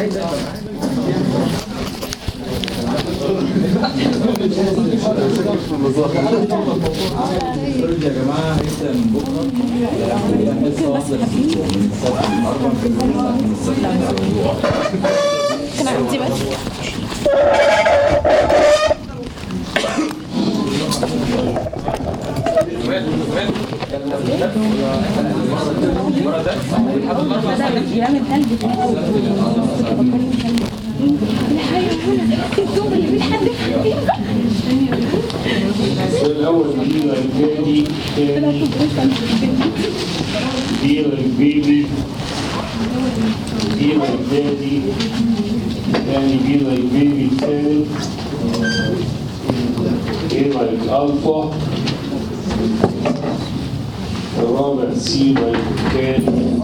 يا جماعه هيبدا من بكره حصه واحده من السبت الاربع من السبت كان عندي بس يعمل ثلج الدور اللي بيتحدف الأول بيلا الجاني تاني بيلا البيبي بيلا الجاني تاني بيلا البيبي التالت بيلا الألفا الرابع سيبا الثاني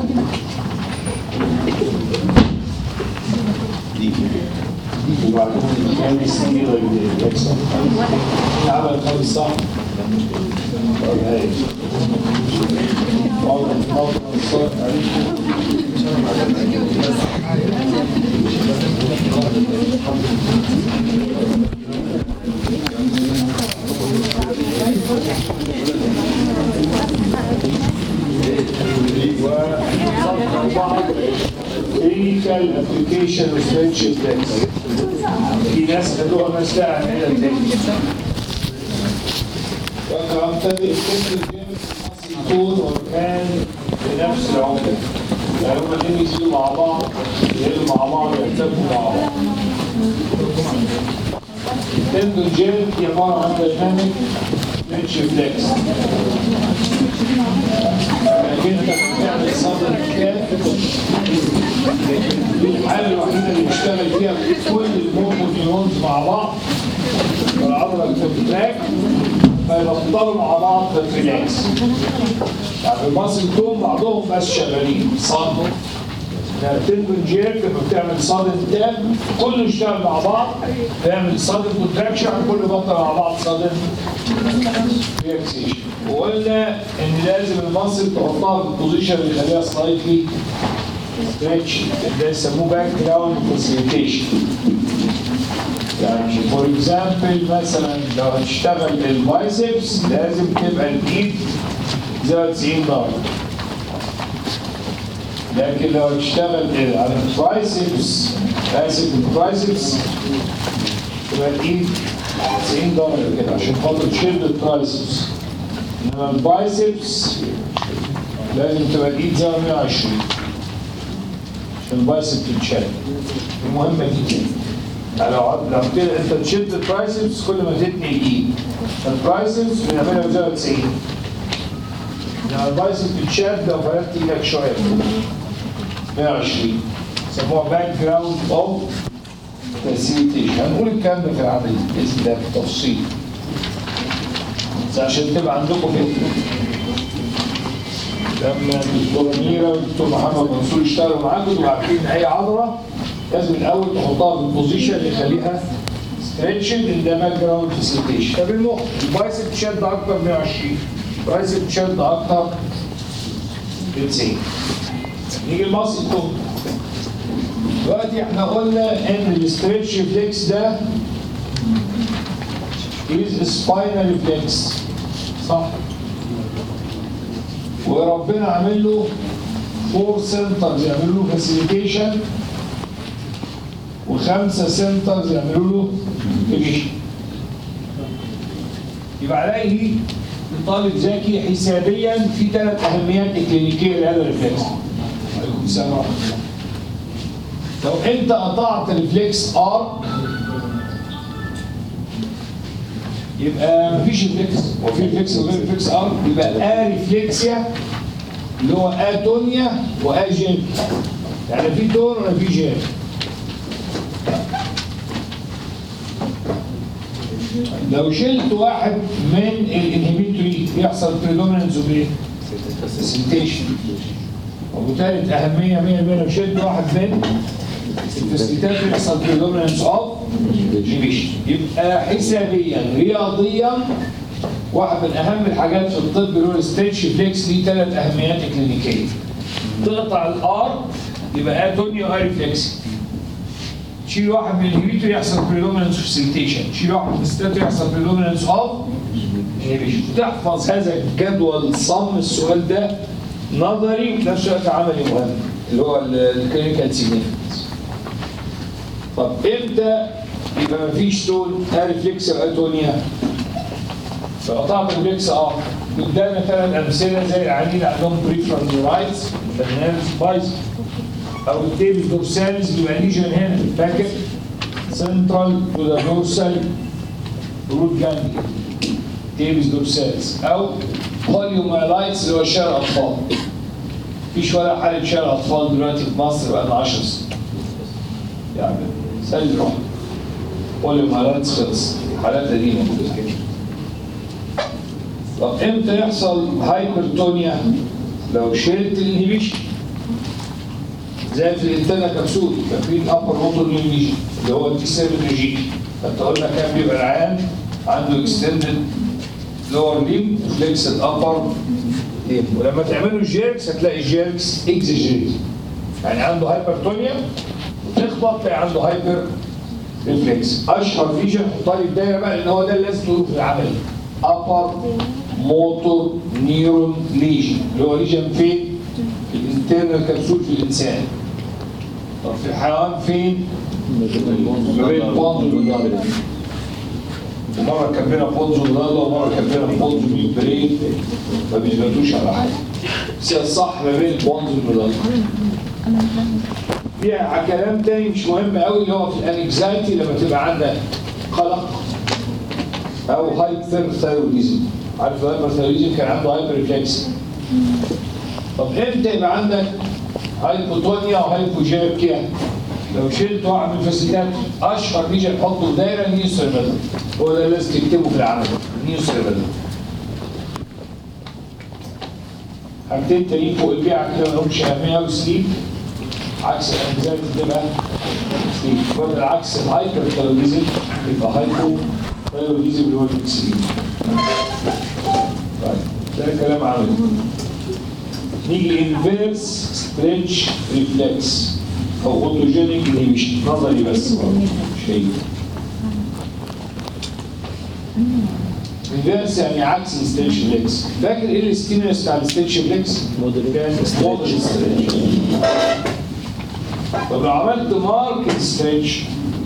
وبعدين الخامس بيلا الأكثر عمل الخامس صح؟ طب هاي واضح واضح الصوت عليكم clinical application of friendship text في ناس خدوها ناس لا عن علم تاني رقم تاني الكتب الجامد يكون وكان بنفس العمر يعني هما الاثنين يجيبوا مع بعض يقلوا مع بعض يرتبوا مع بعض التندون جيل هي عبارة عن برنامج ريتش فليكس لكن انت بتعمل صدر كاف دي الحالة الوحيدة اللي بيشتغل فيها كل المورفونيونز مع بعض والعضلة الكونتراكت فيبطلوا مع بعض في الريلاكس يعني الماسل توم بعضهم بس شغالين صادوا يعني التندون جيرك لما بتعمل صادن تاب كله يشتغل مع بعض تعمل صادن كونتراكشن كله يبطل مع بعض صادن ريلاكسيشن وقلنا ان لازم الماسل تحطها في البوزيشن اللي يخليها سلايتلي ستريتش ده يسموه باك جراوند فاسيليتيشن يعني فور اكزامبل مثلا لو هتشتغل البايسبس لازم تبقى الايد زي 90 درجه لكن لو هتشتغل على الترايسبس اسف الترايسبس تبقى الايد 90 درجه كده عشان خاطر تشد الترايسبس انما البايسبس لازم تبقى الايد زي 120 عشان البايسبس تتشد المهمه دي كده يعني لو لو كده انت تشد الترايسبس كل ما تتني الايد الترايسبس بنعملها بزاويه 90 لما البايسبس بتشد لو فردت ايدك شويه 120 يسموها باك جراوند اوف فاسيليتيشن هنقول الكلام ده في العمل باذن الله بالتفصيل بس عشان تبقى عندكم فكره لما الدكتوره ميرا والدكتور محمد منصور يشتغلوا معاكم تبقوا عارفين اي عضله لازم الاول تحطها في البوزيشن اللي يخليها ستريتشد ان ده باك جراوند فاسيليتيشن طب المخ البايسب تشد اكتر من 120 البايسب تشد اكتر من 90 نيجي المصل توب دلوقتي احنا قلنا ان الاستريتش فليكس ده is spinal flex صح وربنا عامل له فور سنترز يعملوا له فاسيليتيشن وخمسه سنترز يعملوا له فيجيشن يبقى عليه طالب ذكي حسابيا في ثلاث اهميات اكلينيكيه لهذا الريفلكس عليكم السلام ورحمه الله لو انت قطعت الريفلكس ارك يبقى مفيش ريفلكس هو في ريفلكس وغير ريفلكس ارك يبقى اريفلكسيا اللي هو اتونيا واجين يعني في تون ولا في جين لو شلت واحد من الانهبيتوري بيحصل بريدوميننس اوف فاسيليتيشن وبالتالي اهميه 100 لو شلت واحد من الفاسيليتات بيحصل بريدوميننس اوف انهبيشن يبقى حسابيا رياضيا واحد من اهم الحاجات في الطب اللي هو الستيتش فليكس ليه ثلاث اهميات كلينيكيه تقطع الار يبقى اتونيو اريفلكس تشيل واحد من الانهبيتور يحصل بريدومينانس اوف سيلتيشن تشيل واحد من الستاتور يحصل بريدومينانس اوف انهبيشن تحفظ هذا الجدول صم السؤال ده نظري وفي نفس الوقت عملي مهم اللي هو الكلينيكال سيجنيفيكانس طب امتى يبقى مفيش تون ريفلكس اتونيا فقطعت الريفلكس اه قدامنا ثلاث امثله زي العيانين عندهم بريفرال نيورايتس النيرفز بايظ او التيبس دورساليس بيبقى ليجن هنا فاكر سنترال تو ذا دورسال روت جانجليا تيبس دورساليس او بوليومايلايتس اللي هو شلل اطفال مفيش ولا حاله شلل اطفال دلوقتي في مصر بقى لنا 10 سنين يعني سالي روح بوليومايلايتس خلص حالات قديمه طب امتى يحصل هايبرتونيا لو شلت الانهبيشن زي في الانتانا كبسول كان في الابر موتور نيوميشن اللي هو التي 7 ريجيم فانت قلنا كان بيبقى العيان عنده اكستندد لور ليم فليكس الابر ليم ولما تعملوا الجيركس هتلاقي الجيركس اكزيجيت يعني عنده هايبرتونيا وتخبط تلاقي عنده هايبر ريفلكس اشهر فيجن حطها لي الدايره بقى لان هو ده اللي لازم تقوله في العمل upper motor neuron lesion اللي هو ليجن فين؟ في الانترنال كبسول في الانسان طب في الحيوان فين؟ ما بين البونز والدالة ومرة كبيرة بونز والدالة ومرة كبيرة بونز والبرين ما بيثبتوش على حاجة بس هي الصح ما بين البونز والدالة فيها كلام تاني مش مهم قوي اللي هو في الانكزايتي لما تبقى عندك قلق او هايبر ثايرويدزم عارف الهايبر ثايرويدزم كان عنده هايبر ريفلكس طب امتى يبقى عندك هايبوتونيا وهايبوجيركيا لو شلت واحد من الفاسيلات اشهر ليجن حطه في دايره نيو سيربيلم هو ده اللي لازم تكتبه في العمل نيو سيربيلم حاجتين تانيين فوق البيعه كده ما لهمش اهميه قوي سليب عكس الانكزايتي تبقى سليب ولا العكس الهايبر ثايرويدزم يبقى هايبو ثايرويدزم اللي هو الاكسلين طيب ده كلام عملي نيجي انفيرس ستريتش ريفلكس او اوتوجينيك انهيبيشن نظري بس مش هيجي انفيرس يعني عكس الستريتش ريفلكس فاكر ايه الستيمولس بتاع الستريتش ريفلكس؟ كان مودريت ستريتش طب لو عملت ماركت ستريتش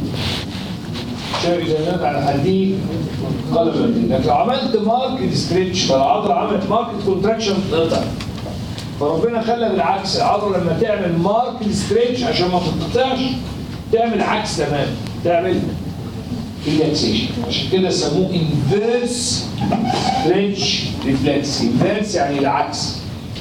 شايف اذا نادى على حديد قلب لكن لو عملت ماركت ستريتش فالعضله عملت ماركت كونتراكشن تقطع فربنا خلى بالعكس العضله لما تعمل ماركت ستريتش عشان ما تتقطعش تعمل عكس تمام تعمل ريلاكسيشن عشان كده سموه انفيرس ستريتش ريفلكس انفيرس يعني العكس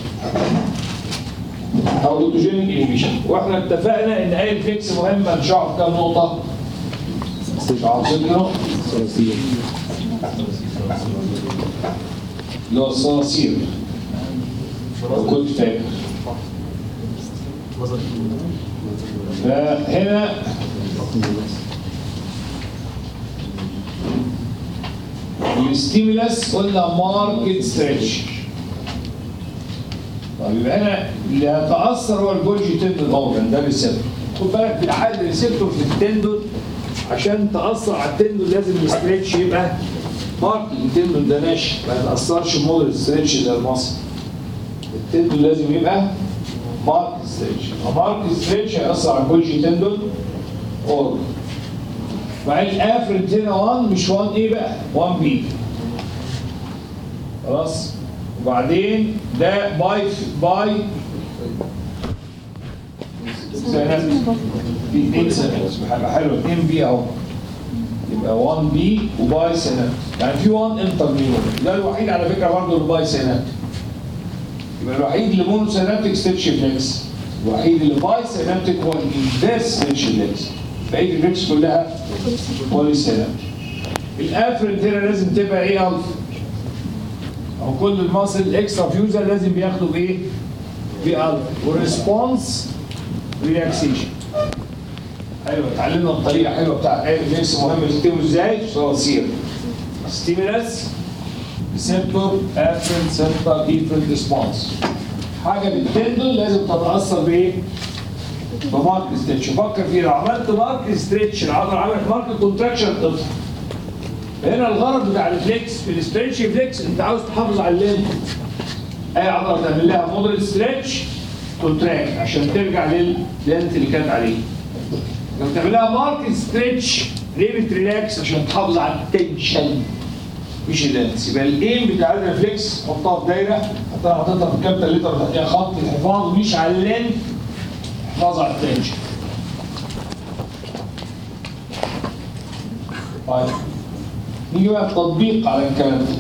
او اوتوجينيك انيبيشن واحنا اتفقنا ان اي ريفلكس مهمه نشعر كام نقطه؟ شعر ست نقط اللي هو الصراصير لو كنت فاكر فهنا الستيمولاس قلنا ماركت ستريتش طيب يبقى هنا اللي هيتاثر هو الجولجي تندون اورجن ده الريسبتور خد بالك في الحال الريسبتور في التندون عشان تاثر على التندون لازم الستريتش يبقى ماركت التندون ده ناشف ما يتاثرش بموديل ستريتش زي المصل التندون لازم يبقى مارك ستريتش مارك ستريتش هيأثر على الجولجي تندون اورجن بعدين افرد هنا 1 مش 1 ايه بقى 1 بي خلاص وبعدين ده باي باي سنة في اثنين سنة هيبقى حلو 2 بي اهو يبقى 1 بي وباي سنة يعني في 1 انترنيور ده الوحيد على فكرة برضه الباي سنة يبقى الوحيد اللي مونو سينابتيك ستيتش فليكس الوحيد اللي باي سينابتيك هو الانفيرس ستيتش فليكس بقيه الفليكس كلها بولي سينابتيك الافرنت هنا لازم تبقى ايه الفا او كل المصل الاكسترا فيوزر لازم بياخدوا بايه؟ بالفا والريسبونس ريلاكسيشن حلو اتعلمنا الطريقه حلوه بتاعت ايه الفليكس مهم تكتبه ازاي؟ صراصير ستيمولاس ريسبتور افرنت سنتر ديفرنت ريسبونس حاجه بالتندون لازم تتاثر بايه؟ بمارك ستريتش فكر فيه لو عملت مارك ستريتش العضله عملت مارك كونتراكشن تطلع هنا الغرض بتاع الفليكس في الاستريتش فليكس انت عاوز تحافظ على اللينث اي عضله تعمل لها موديل ستريتش كونتراكت عشان ترجع لللينث اللي كانت عليه لو تعمل لها مارك ستريتش ليه بتريلاكس عشان تحافظ على التنشن مش اللينث يبقى الايم بتاع الريفلكس حطها في دايره حطها حطيتها في الكابيتال ليتر تحتها خط الحفاظ مش على اللينث حفاظ على التنشن طيب نيجي بقى التطبيق على الكلام ده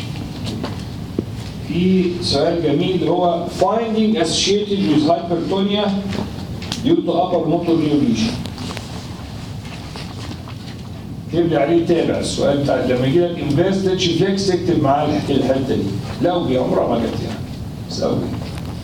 في سؤال جميل اللي هو finding associated with hypertonia due to upper motor neurolesion اكتب لي عليه تابع السؤال بتاع لما يجي لك انفيرس تاتش فليكس تكتب معاه الح- الحته دي لو دي عمرها ما جت يعني بس لو دي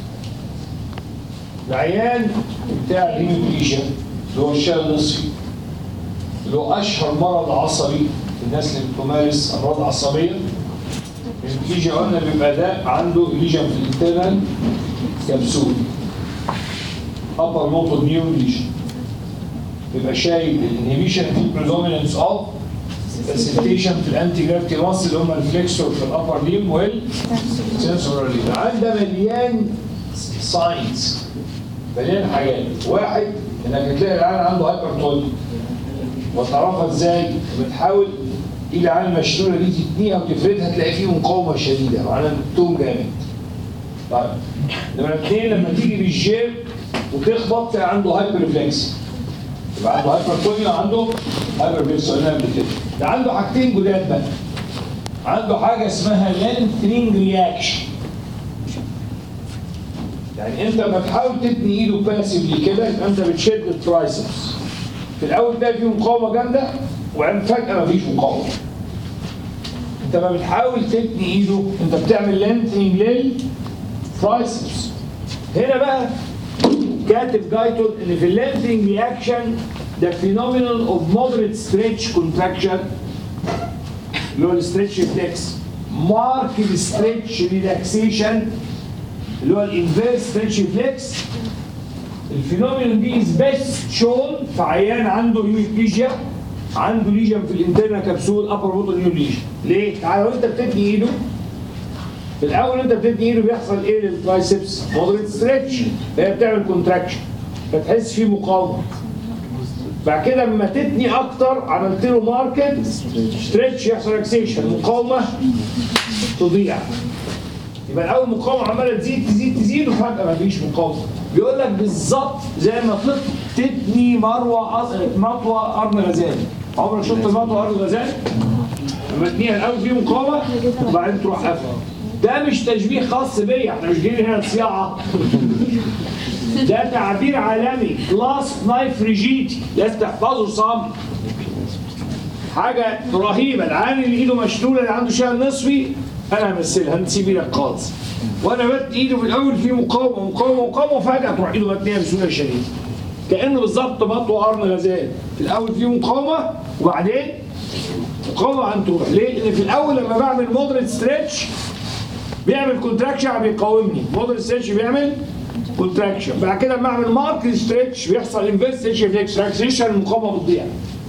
العيان بتاع الهيموبليجيا اللي هو الشلل النصفي اللي هو اشهر مرض عصبي في الناس اللي بتمارس امراض عصبيه الهيموبليجيا قلنا بيبقى ده عنده ليجن في الانترنال كبسول upper motor neuron lesion يبقى شايل الانهبيشن في predominance of facilitation في الانتي جرافيتي ماسل اللي هم الفليكسور في الابر ليم والسنسور ليم ده مليان ساينس مليان حاجات واحد انك هتلاقي العيان عنده هايبرتونيا وتعرفها ازاي؟ بتحاول تيجي على المشلوله دي تتنيها وتفردها تلاقي فيه مقاومه شديده معناها التوم جامد. طيب نمرة اثنين لما تيجي بالجيم وتخبط تلاقي عنده هايبر ريفلكس يبقى عنده هايبرتونيا عنده هايبر ريفلكس قلنا قبل كده ده عنده حاجتين جداد بقى عنده حاجه اسمها لانثرينج رياكشن يعني انت لما تحاول تتني ايده باسفلي كده يبقى انت بتشد الترايسبس في الاول تلاقي فيه مقاومه جامده وبعدين فجاه مفيش مقاومه انت لما بتحاول تتني ايده انت بتعمل لينثنج للترايسبس هنا بقى كاتب جايتون ان في اللينثنج رياكشن ده فينومينال اوف مودريت ستريتش كونتراكشن اللي هو الستريتش فليكس ماركت ستريتش ريلاكسيشن اللي هو الانفيرس ستريتش فليكس الفينومينال دي از بيست شون في عيان عنده هيميبليجيا عنده ليجن في الانترنا كبسول ابر موتور نيو ليجن ليه؟ تعالى وانت بتبني ايده في الاول انت بتبني ايده بيحصل ايه للترايسبس؟ مودريت ستريتش هي بتعمل كونتراكشن فتحس فيه مقاومه بعد كده لما تتني اكتر عملت له ماركت ستريتش يحصل ريلاكسيشن مقاومه تضيع يبقى الاول مقاومه عماله تزيد تزيد تزيد وفجاه مفيش مقاومه بيقول لك بالظبط زي ما طلعت تتني مروه أص- مطوه قرن غزال عمرك شفت مطوه قرن غزال؟ لما تنيها الاول فيه مقاومه وبعدين تروح قافله ده مش تشبيه خاص بيا احنا مش جايين هنا صياعه ده تعبير عالمي كلاس نايف ريجيتي لازم تحفظه صم حاجه رهيبه العيان اللي ايده مشلوله اللي عنده شلل نصفي انا همثلها نسيب ايدك خالص وانا بت ايده في الاول في مقاومه مقاومه مقاومه وفجاه تروح ايده متنيه بسهوله شديده كانه بالظبط مطوه قرن غزال في الاول في مقاومه وبعدين مقاومه عن تروح ليه؟ لان في الاول لما بعمل مودريت ستريتش بيعمل كونتراكشن بيقاومني مودريت ستريتش بيعمل كونتراكشن بعد كده لما اعمل مارك ستريتش بيحصل انفيرس ستريتش ريفلكس ريلاكسيشن المقاومه بتضيع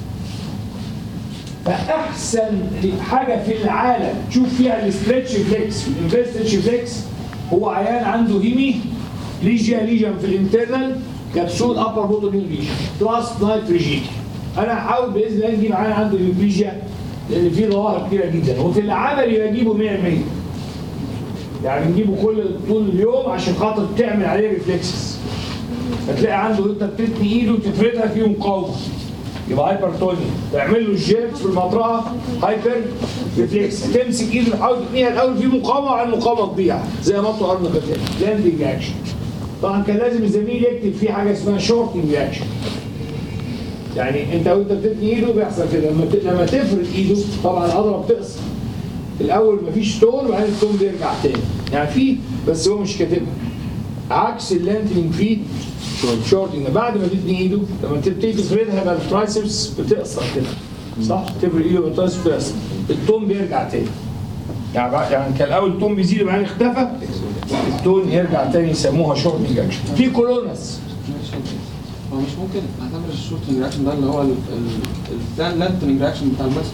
فاحسن حاجه في العالم تشوف فيها الاستريتش فليكس الانفيرس ستريتش فليكس هو عيان عنده هيمي ليجيا ليجن في الانترنال كبسول ابر موتور ليجن كلاس نايت ريجيد انا هحاول باذن الله نجيب عيان عنده هيموبليجيا لان في ظواهر كتيره جدا وفي العمل بجيبه 100 100 يعني بنجيبه كل طول اليوم عشان خاطر تعمل عليه ريفلكسز فتلاقي عنده انت بتتني ايده وتفردها فيه مقاومه يبقى هايبرتونيا تعمل له الجيم في المطرقه هايبر ريفلكس تمسك ايده تحاول تتنيها الاول في مقاومه وعلى المقاومه تضيع زي ما انتوا قرن كده لاندنج اكشن طبعا كان لازم الزميل يكتب فيه حاجه اسمها شورتنج اكشن يعني انت وانت بتتني ايده بيحصل كده لما ت- لما تفرد ايده طبعا العضله بتقصر الاول مفيش تون وبعدين التون بيرجع تاني يعني في بس هو مش كاتبها عكس اللانتنج فيه شورتنج بعد ما تتني ايده لما تبتدي تفردها يبقى الترايسبس بتقصر كده صح تفرد ايده بالترايسبس بتقصر التون بيرجع تاني يعني بقى- يعني كان الاول التون بيزيد وبعدين اختفى التون يرجع تاني يسموها شورتنج اكشن في كولونس هو مش ممكن نعتبر الشورتنج رياكشن ده اللي هو اللانتنج رياكشن بتاع المسج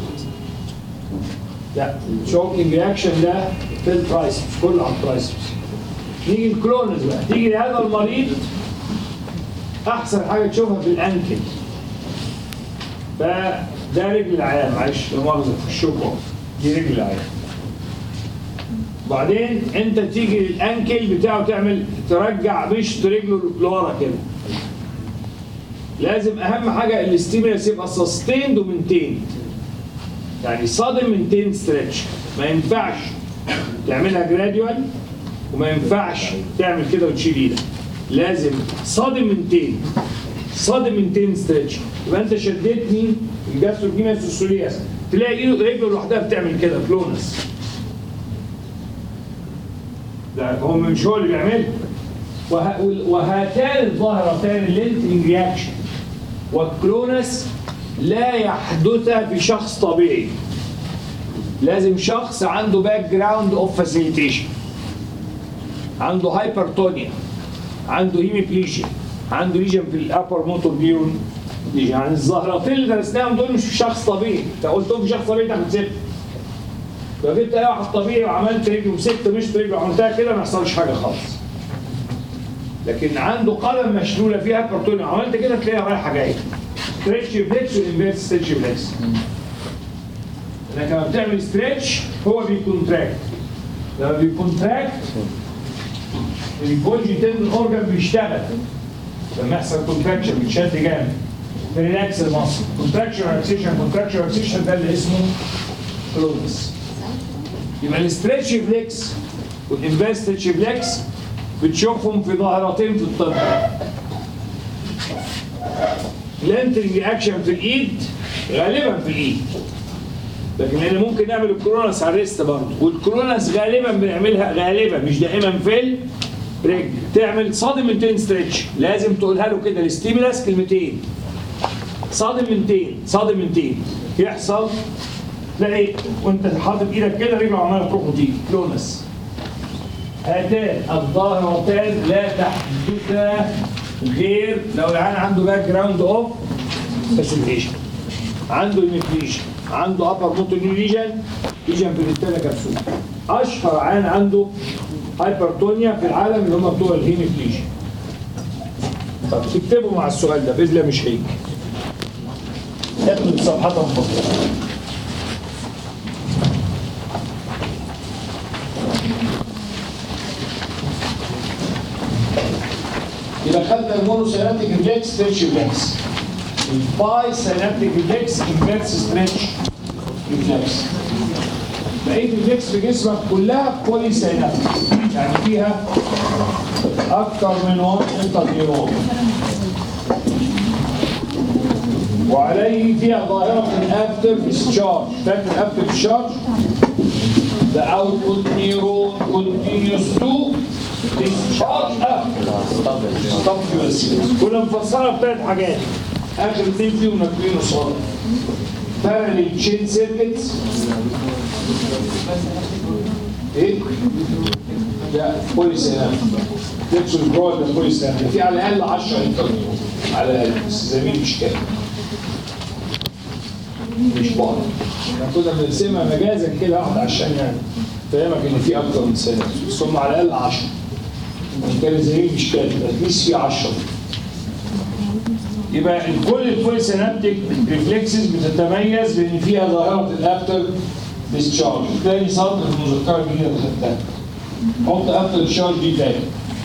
لا الشوكينج رياكشن ده في الترايسبس كله على الترايسبس نيجي الكرونز بقى تيجي لهذا المريض احسن حاجه تشوفها في الانكل فده رجل العيان معلش لا مؤاخذه في الشوكه دي رجل العيان بعدين انت تيجي للانكل بتاعه تعمل ترجع مشط رجله لورا كده لازم اهم حاجه الاستيمولاس يبقى سستيند ومنتيند يعني صادم منتين ستريتش ما ينفعش تعملها جراديوال وما ينفعش تعمل كده وتشيل ايدك لازم صادم منتين صادم منتين ستريتش يبقى انت شدتني الجاستروكيميا السورياس تلاقي ايده رجله لوحدها بتعمل كده فلونس ده هو مش هو اللي بيعملها وه... وهاتان الظاهرتان اللينتنج رياكشن والكلونس لا يحدث في شخص طبيعي لازم شخص عنده باك جراوند اوف فاسيليتيشن عنده هايبرتونيا عنده هيميبليجيا عنده ليجن في الابر موتور نيورون ليجن يعني الظاهرتين اللي درسناهم دول مش في شخص طبيعي انت قلتهم في شخص طبيعي تاخد ست لو جبت اي واحد طبيعي وعملت رجله وسبت مش رجله وعملتها كده ما يحصلش حاجه خالص لكن عنده قدم مشلوله فيها هايبرتونيا عملت كده تلاقيها رايحه جايه ستريتش فليكس والانفيرس ستريتش فليكس انك لما بتعمل ستريتش هو بيكونتراكت لما بيكونتراكت البولجي تندن اورجان بيشتغل لما يحصل كونتراكشن بيتشد جامد ريلاكس المصل كونتراكشن ريلاكسيشن كونتراكشن ريلاكسيشن ده اللي اسمه كلونس يبقى الستريتش فليكس والانفيرس ستريتش فليكس بتشوفهم في ظاهرتين في الطب لانترنج اكشن في الايد غالبا في الايد لكن احنا ممكن نعمل الكرونس على الريست برضه والكرونس غالبا بنعملها غالبا مش دائما في الرجل تعمل صادم منتين ستريتش لازم تقولها له كده الاستيمولاس كلمتين صادم منتين صادم منتين يحصل تلاقي وانت حاطط ايدك كده رجله عماله تروح وتيجي كلونس هاتان الظاهرتان لا تحدثا غير لو العيان عنده باك جراوند اوف فاسيليشن عنده هيميبليشن عنده ابر موتور ليجن ليجن في الانتانا كبسول اشهر عيان عنده هايبرتونيا في العالم اللي هم بتوع الهيميبليشن طب تكتبوا مع السؤال ده باذن الله مش هيجي اخد الصفحات المفضله يبقى خدنا المونوسينابتيك ريفلكس ستريتش ريفلكس الباي سينابتيك ريفلكس انفيرس ستريتش ريفلكس بقيه الريفلكس في جسمك كلها بولي سينابتيك يعني فيها اكثر من وان انترنيورون وعليه فيها ظاهره الافتر ديسشارج فاكر الافتر ديسشارج The output neuron continues to discharge after stop your series. كنا مفسرها بثلاث حاجات اخر اثنين فيهم ناكلين قصاد parallel chain circuits ايه؟ لا بوليسينام تدخل جوه ده بوليسينام في على الاقل 10 انترنيو على الاقل بس زميل مش كامل مش بعض احنا كنا بنرسمها مجازا كده واحد عشان يعني فاهمك ان في اكتر من سنه بس هم على الاقل 10 مش كان زميل مش كامل اتليست في 10 يبقى كل الفول سينابتيك ريفلكسز بتتميز بان فيها ظاهره الافتر ديسشارج تاني سطر في المذكره الجديده اللي خدتها حط افتر ديسشارج دي تاني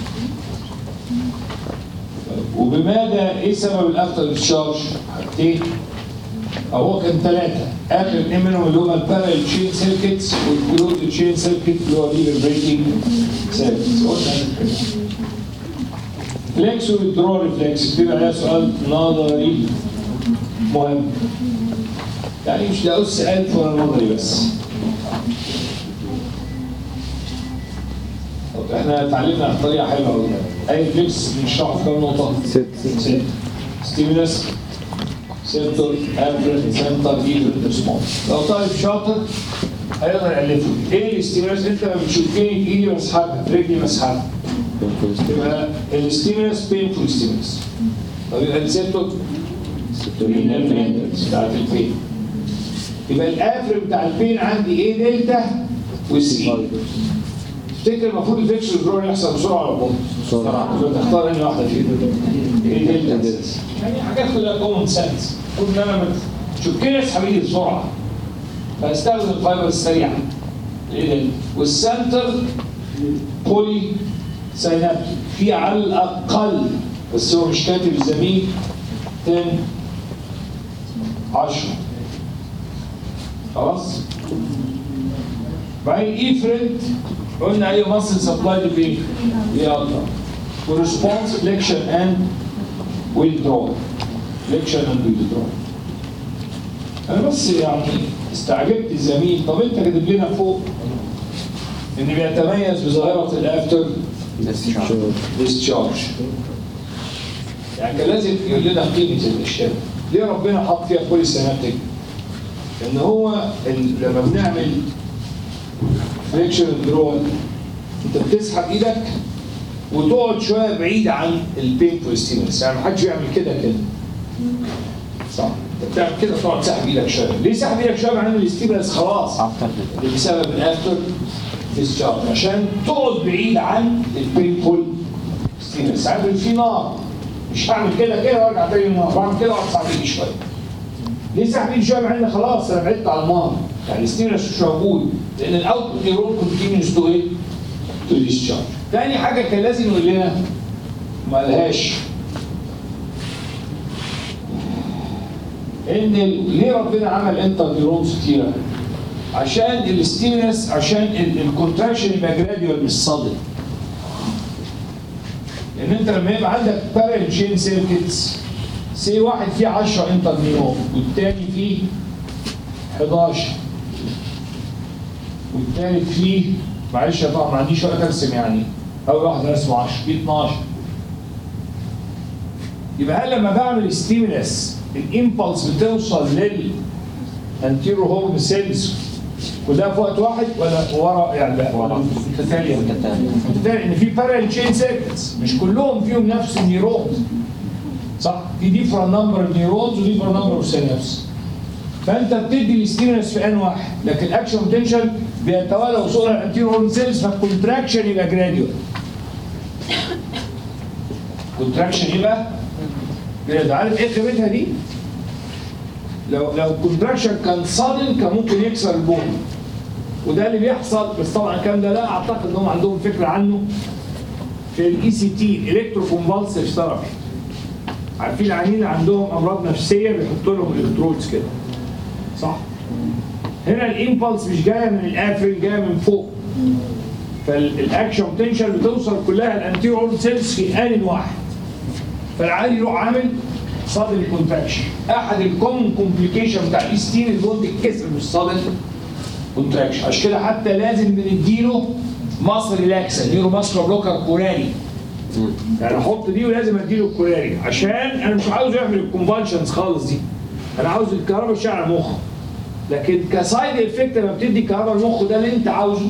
وبماذا ايه سبب الافتر ديسشارج؟ حاجتين او هو كان ثلاثه اخر اثنين منهم اللي هما البارل تشين سيركتس والكلود تشين سيركت اللي هو الريفربريتنج سيركتس قلنا فليكس والدرو ريفلكس بيبقى عليها سؤال نظري مهم يعني مش ده أس ألف ولا نظري بس طب احنا اتعلمنا طريقة حلوة أوي أي فليكس بنشرحه في كام نقطة؟ ست ست ستيمولس سنتر افرن سنتر ايفن ريسبونس لو طالب شاطر هيقدر يألفه ايه الاستيمولس انت لما بتشوفني ايدي مسحبها رجلي مسحبها يبقى الستيمولس بينفول ستيمولس طب يبقى السيتو السيتورينال مينتنس بتاعت البين يبقى الافر بتاع البين عندي ايه دلتا وسي تفتكر المفروض الفيكسور درون يحصل بسرعه ولا بطيء؟ بسرعه يبقى تختار انهي واحده فيهم ايه دلتا يعني حاجات كلها كومن سنس المفروض ان انا ما تشكني اسحب ايدي بسرعه فاستخدم الفايبر السريعه ايه ده؟ والسنتر بولي سينابتيك في على الاقل بس هو مش كاتب الزميل 10 10 خلاص بعدين ايفرنت قلنا اي مصل سبلاي لفين؟ ليقطع وريسبونس فليكشن اند ويدرو فليكشن اند ويدرو انا بس يعني استعجبت الزميل طب انت كاتب لنا فوق ان بيتميز بظاهره الافتر ديسشارج يعني كان لازم يقول لنا قيمه الاشياء ليه ربنا حط فيها بولي سينابتيك ان هو ال- لما بنعمل فليكشن درون انت بتسحب ايدك وتقعد شويه بعيد عن البينفول ستيمولس يعني محدش بيعمل كده كده صح انت بتعمل كده تقعد تسحب ايدك شويه ليه سحب ايدك شويه معناه ان الستيمولس خلاص اللي بسبب الافتر ديسشارج عشان تقعد بعيد عن البينفول ستيمولس ساعات في نار مش هعمل كده كده وارجع تاني النار بعمل كده واقعد اسحب ايدي شويه ليه سحب ايدي شويه مع ان خلاص انا بعدت عن النار يعني الستيمولس مش موجود لان الاوتبوت نيرون كونتينيوس تو ايه؟ تو ديسشارج تاني حاجه كان لازم يقول لنا ما قالهاش ان ال- ليه ربنا عمل انتر نيورونز كتيره؟ عشان الستيمولس عشان الكونتراكشن يبقى جراديوال مش صادم لان انت لما يبقى عندك بارل تشين سيركتس سي واحد فيه 10 انتر نيورون والتاني فيه 11 والتالت فيه معلش يا طبعا ما عنديش وقت ارسم يعني اول واحد رسمه 10 فيه 12 يبقى هل لما بعمل ستيمولس الامبلس بتوصل لل انتيرو هورن سيلز كلها في وقت واحد ولا ورا يعني لا ورا متتاليه متتاليه ان في بارل تشين سيركتس مش كلهم فيهم نفس النيورونز صح في ديفرنت نمبر اوف نيورونز وديفرنت نمبر اوف سينابس فانت بتدي الستيمولس في ان واحد لكن الاكشن بوتنشال بيتوالى وصول الانتيرو هورن سيلز فالكونتراكشن يبقى جراديوال كونتراكشن يبقى جراديوال عارف ايه قيمتها دي؟ لو لو الكونتراكشن كان صادم كان ممكن يكسر البون وده اللي بيحصل بس طبعا الكلام ده لا اعتقد انهم عندهم فكره عنه في الاي سي تي الكترو كونفالسيف ثيرابي عارفين العيانين عندهم امراض نفسيه بيحطوا لهم الكترودز كده صح هنا الامبلس مش جايه من الافرين جايه من فوق فالاكشن بوتنشال بتوصل كلها الانتيريور سيلز في ان واحد فالعيان يروح عامل صادم كونتراكشن احد الكومن كومبليكيشن بتاع الاستين البوند الكسر مش صادم كونتراكشن عشان كده حتى لازم بنديله مصر ريلاكسا نيورو ماسكولار بلوكر كورالي يعني احط دي ولازم اديله الكورالي عشان انا مش عاوز يعمل الكونفالشنز خالص دي انا عاوز الكهرباء تشتغل على المخ لكن كسايد افكت لما بتدي كهرباء المخ ده اللي انت عاوزه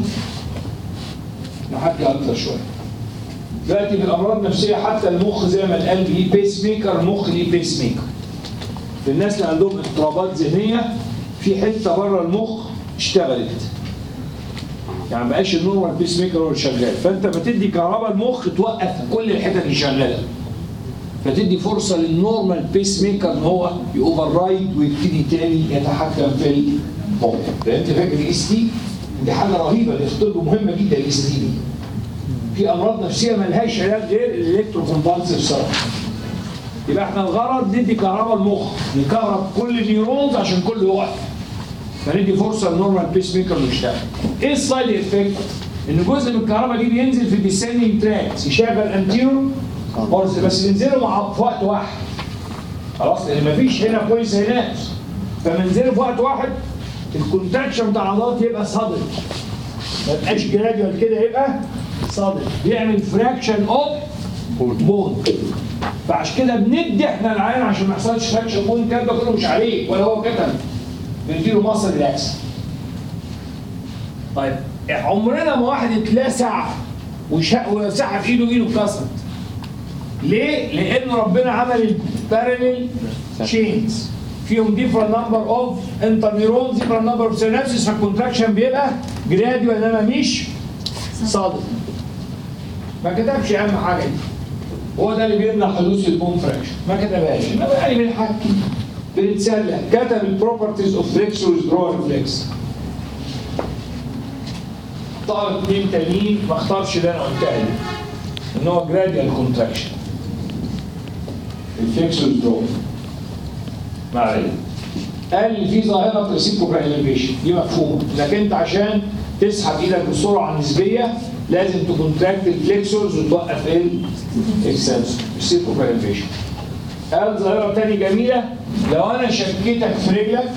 نحكي اكتر شويه دلوقتي في الامراض النفسيه حتى المخ زي ما القلب ليه بيس ميكر المخ ليه بيس ميكر للناس اللي عندهم اضطرابات ذهنيه في حته بره المخ اشتغلت يعني ما بقاش النورمال بيس ميكر هو اللي شغال فانت بتدي كهرباء المخ توقف كل الحتت اللي شغاله فتدي فرصه للنورمال بيس ميكر ان هو يوفر رايد ويبتدي تاني يتحكم في المخ فانت فاكر الاس تي دي حاجه رهيبه دي خطوه مهمه جدا الاس تي دي في امراض نفسيه ملهاش علاج غير الالكترو كومبالسيف ثيرابي يبقى احنا الغرض ندي كهرباء المخ نكهرب كل النيورونز عشان كله يقف فندي فرصه للنورمال بيس ميكر انه يشتغل ايه السايد افكت؟ ان جزء من الكهرباء دي بينزل في الديسندنج تراكس يشغل انتيرو بس بينزلوا مع في وقت واحد خلاص لان مفيش هنا بوليس هناك فمنزلوا في وقت واحد الكونتراكشن بتاع العضلات يبقى صادم ما يبقاش جراديوال كده يبقى صادم بيعمل فراكشن اوف بون فعشان كده بندي احنا العين عشان ما يحصلش فراكشن بون الكلام ده كله مش عليه ولا هو كتب بنديله مصر ريلاكس طيب عمرنا ما واحد اتلسع وشق وسحب ايده ايده اتكسرت ليه؟ لان ربنا عمل الباراليل تشينز فيهم different number of interneurons different number of synapses فالكونتراكشن بيبقى جراديوال انما مش صادق ما كتبش اهم حاجه دي هو ده اللي بيمنع حدوث البوم فراكشن ما كتبهاش انما يعني بنحكي بنتسلى كتب البروبرتيز اوف فليكس ويزدرو ريفلكس اختار اثنين تانيين ما اختارش اللي انا قلتها دي ان هو جراديال كونتراكشن الفليكس ويزدرو ما علينا قال لي في ظاهره ريسيبروكال انرفيشن دي مفهومه انك انت عشان تسحب ايدك بسرعه نسبيه لازم تكونتراكت الفليكسورز وتوقف الاكسنسور ريسيبروكال انرفيشن قال ظاهره تانية جميله لو انا شكيتك في رجلك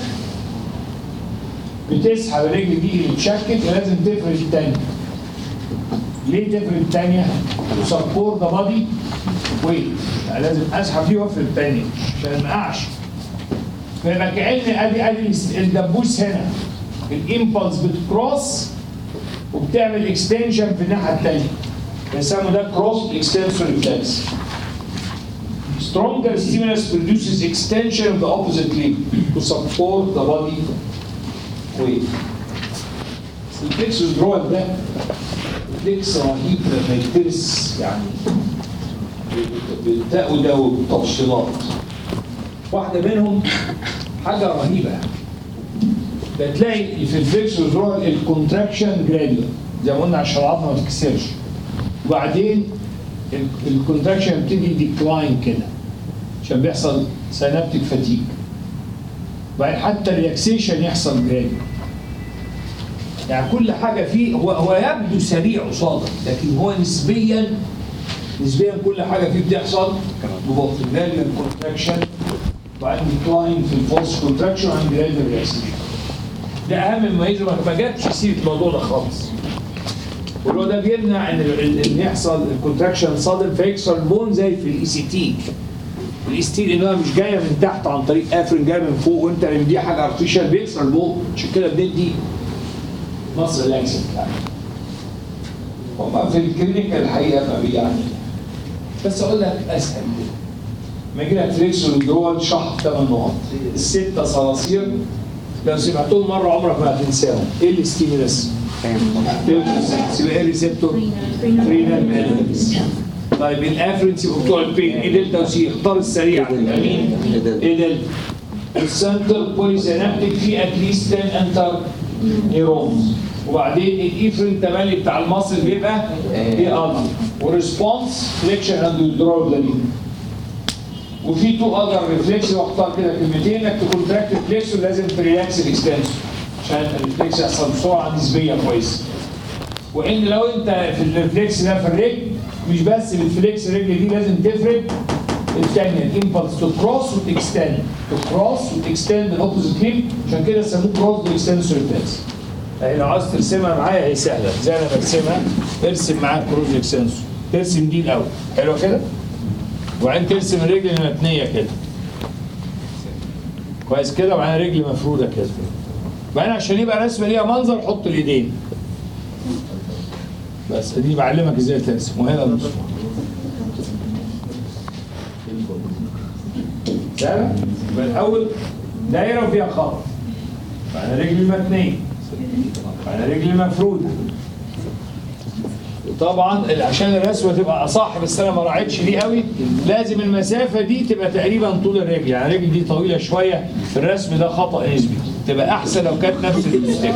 بتسحب الرجل دي اللي اتشكت ولازم تفرد التانية ليه تفرد التانية؟ سبورت ذا بادي ويت لازم اسحب دي وافرد التانية عشان ما اقعش فيبقى كأن ادي ادي الدبوس هنا الامبلس بتكروس وبتعمل اكستنشن في الناحيه الثانيه بيسموا ده كروس اكستنسور ريفلكس Stronger stimulus produces extension of the opposite limb to support the body weight. الفليكس withdrawal ده فليكس رهيب لما يترس يعني بالتاء وده وتفصيلات واحدة منهم حاجة رهيبة ده تلاقي في الفليكس withdrawal الكونتراكشن جراديوال زي ما قلنا عشان العظمة ما تتكسرش وبعدين الكونتراكشن يبتدي ديكلاين كده عشان بيحصل سينابتيك فاتيج وبعدين حتى الريلاكسيشن يحصل جراديوال يعني كل حاجة فيه هو هو يبدو سريع قصادك لكن هو نسبيا نسبيا كل حاجة فيه بتحصل ببطء جراديوال كونتراكشن وبعدين ديكلاين في الفولس كونتراكشن وبعدين جراديوال ريلاكسيشن ده اهم مميز ما جاتش سيره الموضوع ده خالص واللي هو ده بيمنع ان ان يحصل الكونتراكشن صادم فيكسر البون زي في الاي سي تي الاي سي تي لانها مش جايه من تحت عن طريق افرين جايه من فوق وانت لان دي حاجه ارتفيشال بيكسر البون عشان كده بندي مصر ريلاكسنت يعني هما في الكلينيكال الحقيقه ما بي يعني بس اقول لك اسهل ما يجي لك فليكسور جوه شهر ثمان نقط السته صراصير لو سمعتهم مره عمرك ما هتنساهم ايه الاستيمولس؟ يبقى ايه ريسبتور؟ رينال ميلز طيب الافرنس يبقوا بتوع البين ايه دلتا وسي اختار السريع يبقى مين؟ ايه دلتا؟ السنتر بوليسينابتيك في اتليست 10 انتر نيرونز وبعدين الايفرين تملي بتاع المصل بيبقى ايه الفا وريسبونس فليكشن اند ويدرول وفي تو اذر ريفلكس واختار كده كلمتين انك تكونتراكت ريفلكس ولازم تريلاكس الاكستنسور عشان الريفلكس يحصل بسرعه نسبيه كويسه وان لو انت في الريفلكس ده في الرجل مش بس بالفليكس الرجل دي لازم تفرد الثانيه الامبلس تو كروس وتكستند تو كروس وتكستند الاوبوزيت هيب عشان كده سموه كروس اكستنسور ريفلكس يعني لو عايز ترسمها معايا هي سهله زي انا برسمها ارسم معاك كروس اكستنسور ترسم دي الاول حلو كده وبعدين ترسم الرجل المتنيه كده كويس كده وبعدين رجل مفروده كده وبعدين عشان يبقى رسمه ليها منظر حط الايدين بس دي بعلمك ازاي ترسم وهنا المصفوف سهله يبقى الاول دايره وفيها خط بعدين رجل متنيه بعدين رجل مفروده طبعا عشان الرسمه تبقى اصح بس انا ما راعيتش دي قوي لازم المسافه دي تبقى تقريبا طول الرجل يعني الرجل دي طويله شويه في الرسم ده خطا نسبي تبقى احسن لو كانت نفس الاستيك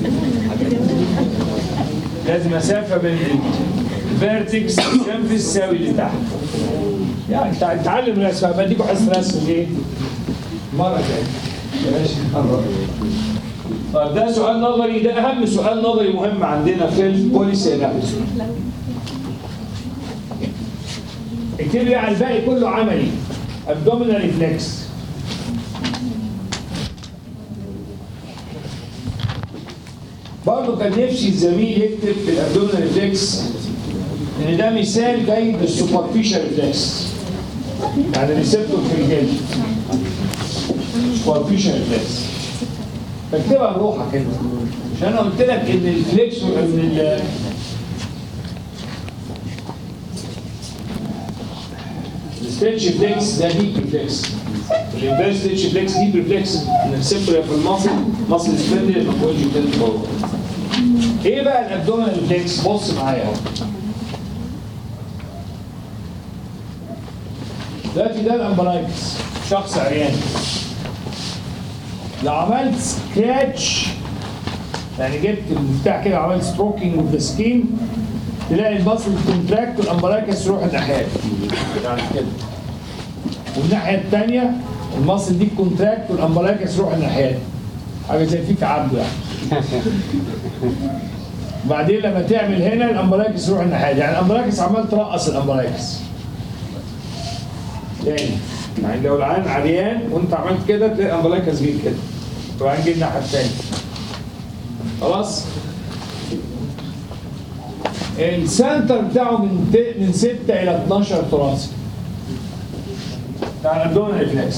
لازم مسافه بين الفيرتكس جنب الساوي اللي تحت يعني تع- تعلم الرسم بديكوا حصه رسم ايه مره جايه ماشي قرب. طيب ده سؤال نظري ده اهم سؤال نظري مهم عندنا في البوليسي اناليسيس اكتب لي على الباقي كله عملي ابدومينال ريفلكس برضه كان نفسي الزميل يكتب في الابدومينال ريفلكس ان ده مثال جيد للسوبرفيشال ريفلكس يعني ريسبتور في الجلد سوبرفيشال ريفلكس فاكتبها بروحك انت عشان انا قلت لك ان الفليكس ان ال ستريتش فليكس ده ديب ريفلكس الانفيرس ستريتش فليكس ديب ريفلكس نكسبه في المصل مصل سبندل ما تقولش بتنزل فوق ايه بقى الابدومينال ريفلكس بص معايا اهو دلوقتي ده الامبلايكس شخص عريان لو عملت سكراتش يعني جبت المفتاح كده عملت ستروكينج اوف ذا سكين تلاقي البصل كونتراكت والامبلايكس يروح الناحيه يعني كده والناحيه الثانيه المصل دي كونتراكت والامبلايكس يروح الناحيه حاجه زي فيك عبده يعني وبعدين لما تعمل هنا الامبلايكس يروح الناحيه دي. يعني الامبلايكس عمال ترقص الامبلايكس تاني يعني لو العين عريان وانت عملت كده تلاقي الامبلايكس جه كده وبعدين جه الناحيه الثانيه خلاص السنتر بتاعه من ت- من 6 الى 12 تراث بتاع الابدومين ريفلكس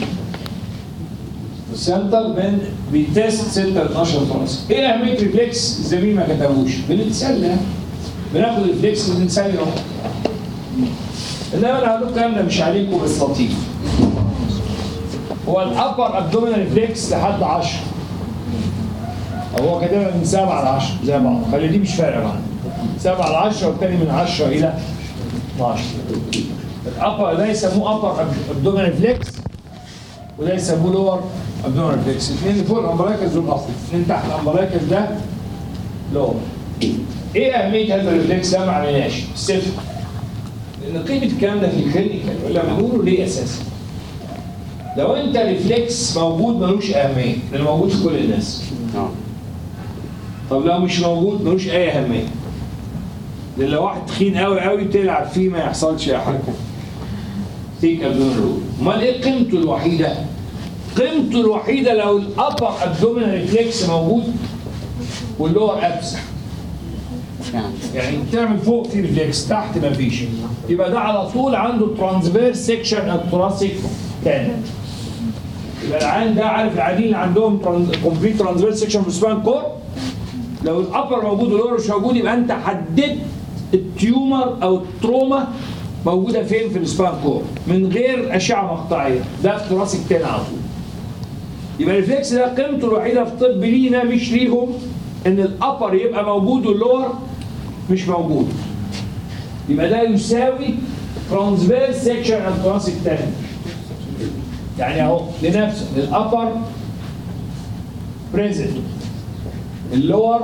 السنتر من بيتست 6 ل 12 تراث ايه اهميه ريفلكس الزميل ما كتبوش بنتسلى بناخد ريفلكس وبنسلي اهو انما انا هقول لكم الكلام ده مش عليكم بس لطيف هو الابر ابدومينال ريفلكس لحد 10 هو كاتبها من 7 ل 10 زي بعض خلي دي مش فارقه معانا 7 ل 10 والتاني من 10 الى 12 الابر ده يسموه ابر ابدومينال ريفلكس وده يسموه لور ابدومينال ريفلكس الاثنين اللي فوق الامبلايكس دول اصل الاثنين تحت الامبلايكس ده لور ايه اهميه هذا الريفلكس ده ما عملناش صفر لان قيمه الكلام ده في الكلينيكال ولا بنقوله ليه اساسا لو انت ريفلكس موجود ملوش اهميه لانه موجود في كل الناس طب لو مش موجود ملوش اي اهميه لان لو واحد تخين قوي قوي تلعب فيه ما يحصلش اي حاجه تيك ابدومينال رول امال ايه قيمته الوحيده قيمته الوحيده لو الابر ابدومينال ريفلكس موجود واللور ابسح يعني تعمل فوق في ريفلكس تحت ما فيش يبقى ده على طول عنده ترانسفيرس سيكشن التراسيك تاني يبقى العين ده عارف العيانين اللي عندهم كومبليت ترانسفيرس سيكشن في السبان كور لو الابر موجود واللور مش موجود يبقى انت حددت التيومر او التروما موجوده فين في السبان كور من غير اشعه مقطعيه ده في تراسيك تاني على طول يبقى الريفلكس ده قيمته الوحيده في الطب لينا مش ليهم ان الابر يبقى موجود واللور مش موجود يبقى ده يساوي ترانسفيرس سيكشن التراسيك تاني يعني اهو لنفسه الابر بريزنت اللور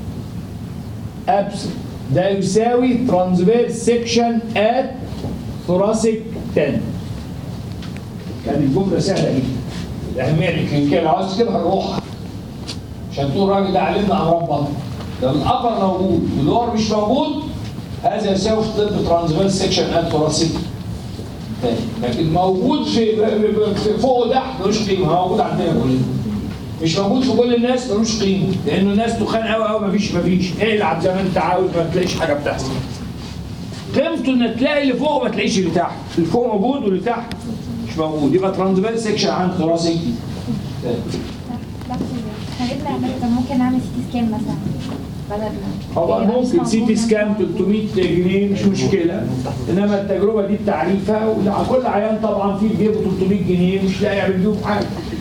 ابسنت ده يساوي ترانسفيرس سيكشن ات ثوراسيك 10 كانت الجمله سهله جدا الاهميه الكلينيكيه لو عاوز تجيبها نروح عشان تقول الراجل ده علمنا امراض بطن لو الابر موجود واللور مش موجود هذا يساوي في الطب ترانسفيرس سيكشن ات ثوراسيك تاني لكن موجود في في- فوق وتحت ملوش قيمه هو موجود عندنا كلنا مش موجود في كل الناس ملوش قيمه لانه الناس تخان قوي قوي مفيش مفيش العب زي ما انت عاوز ما تلاقيش حاجه بتحصل قيمته ان تلاقي اللي فوق ما تلاقيش اللي تحت اللي فوق موجود واللي تحت مش موجود يبقى ترانسفيرس سيكشن عن ثوراسيك تاني احنا جبنا عملية طب ممكن نعمل سي تي سكان مثلا بدل ما طبعا يبقى مش ممكن سي تي موجود. سكان 300 جنيه مش مشكله انما التجربه دي بتعريفها وكل عيان طبعا في جيبه 300 جنيه مش لاقي يعمل بيهم حاجه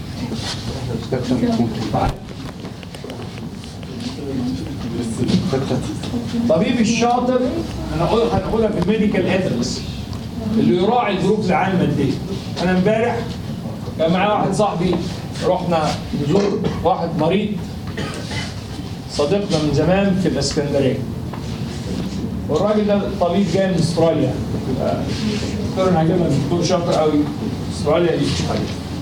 طبيب الشاطر انا هقول هنقولها في الميديكال ايثكس اللي يراعي ظروف العالم الماديه انا امبارح كان معايا واحد صاحبي رحنا نزور واحد مريض صديقنا من زمان في الاسكندريه والراجل ده طبيب جاي من استراليا آه، دكتور انا هجيبها دكتور شاطر قوي استراليا دي مش حاجه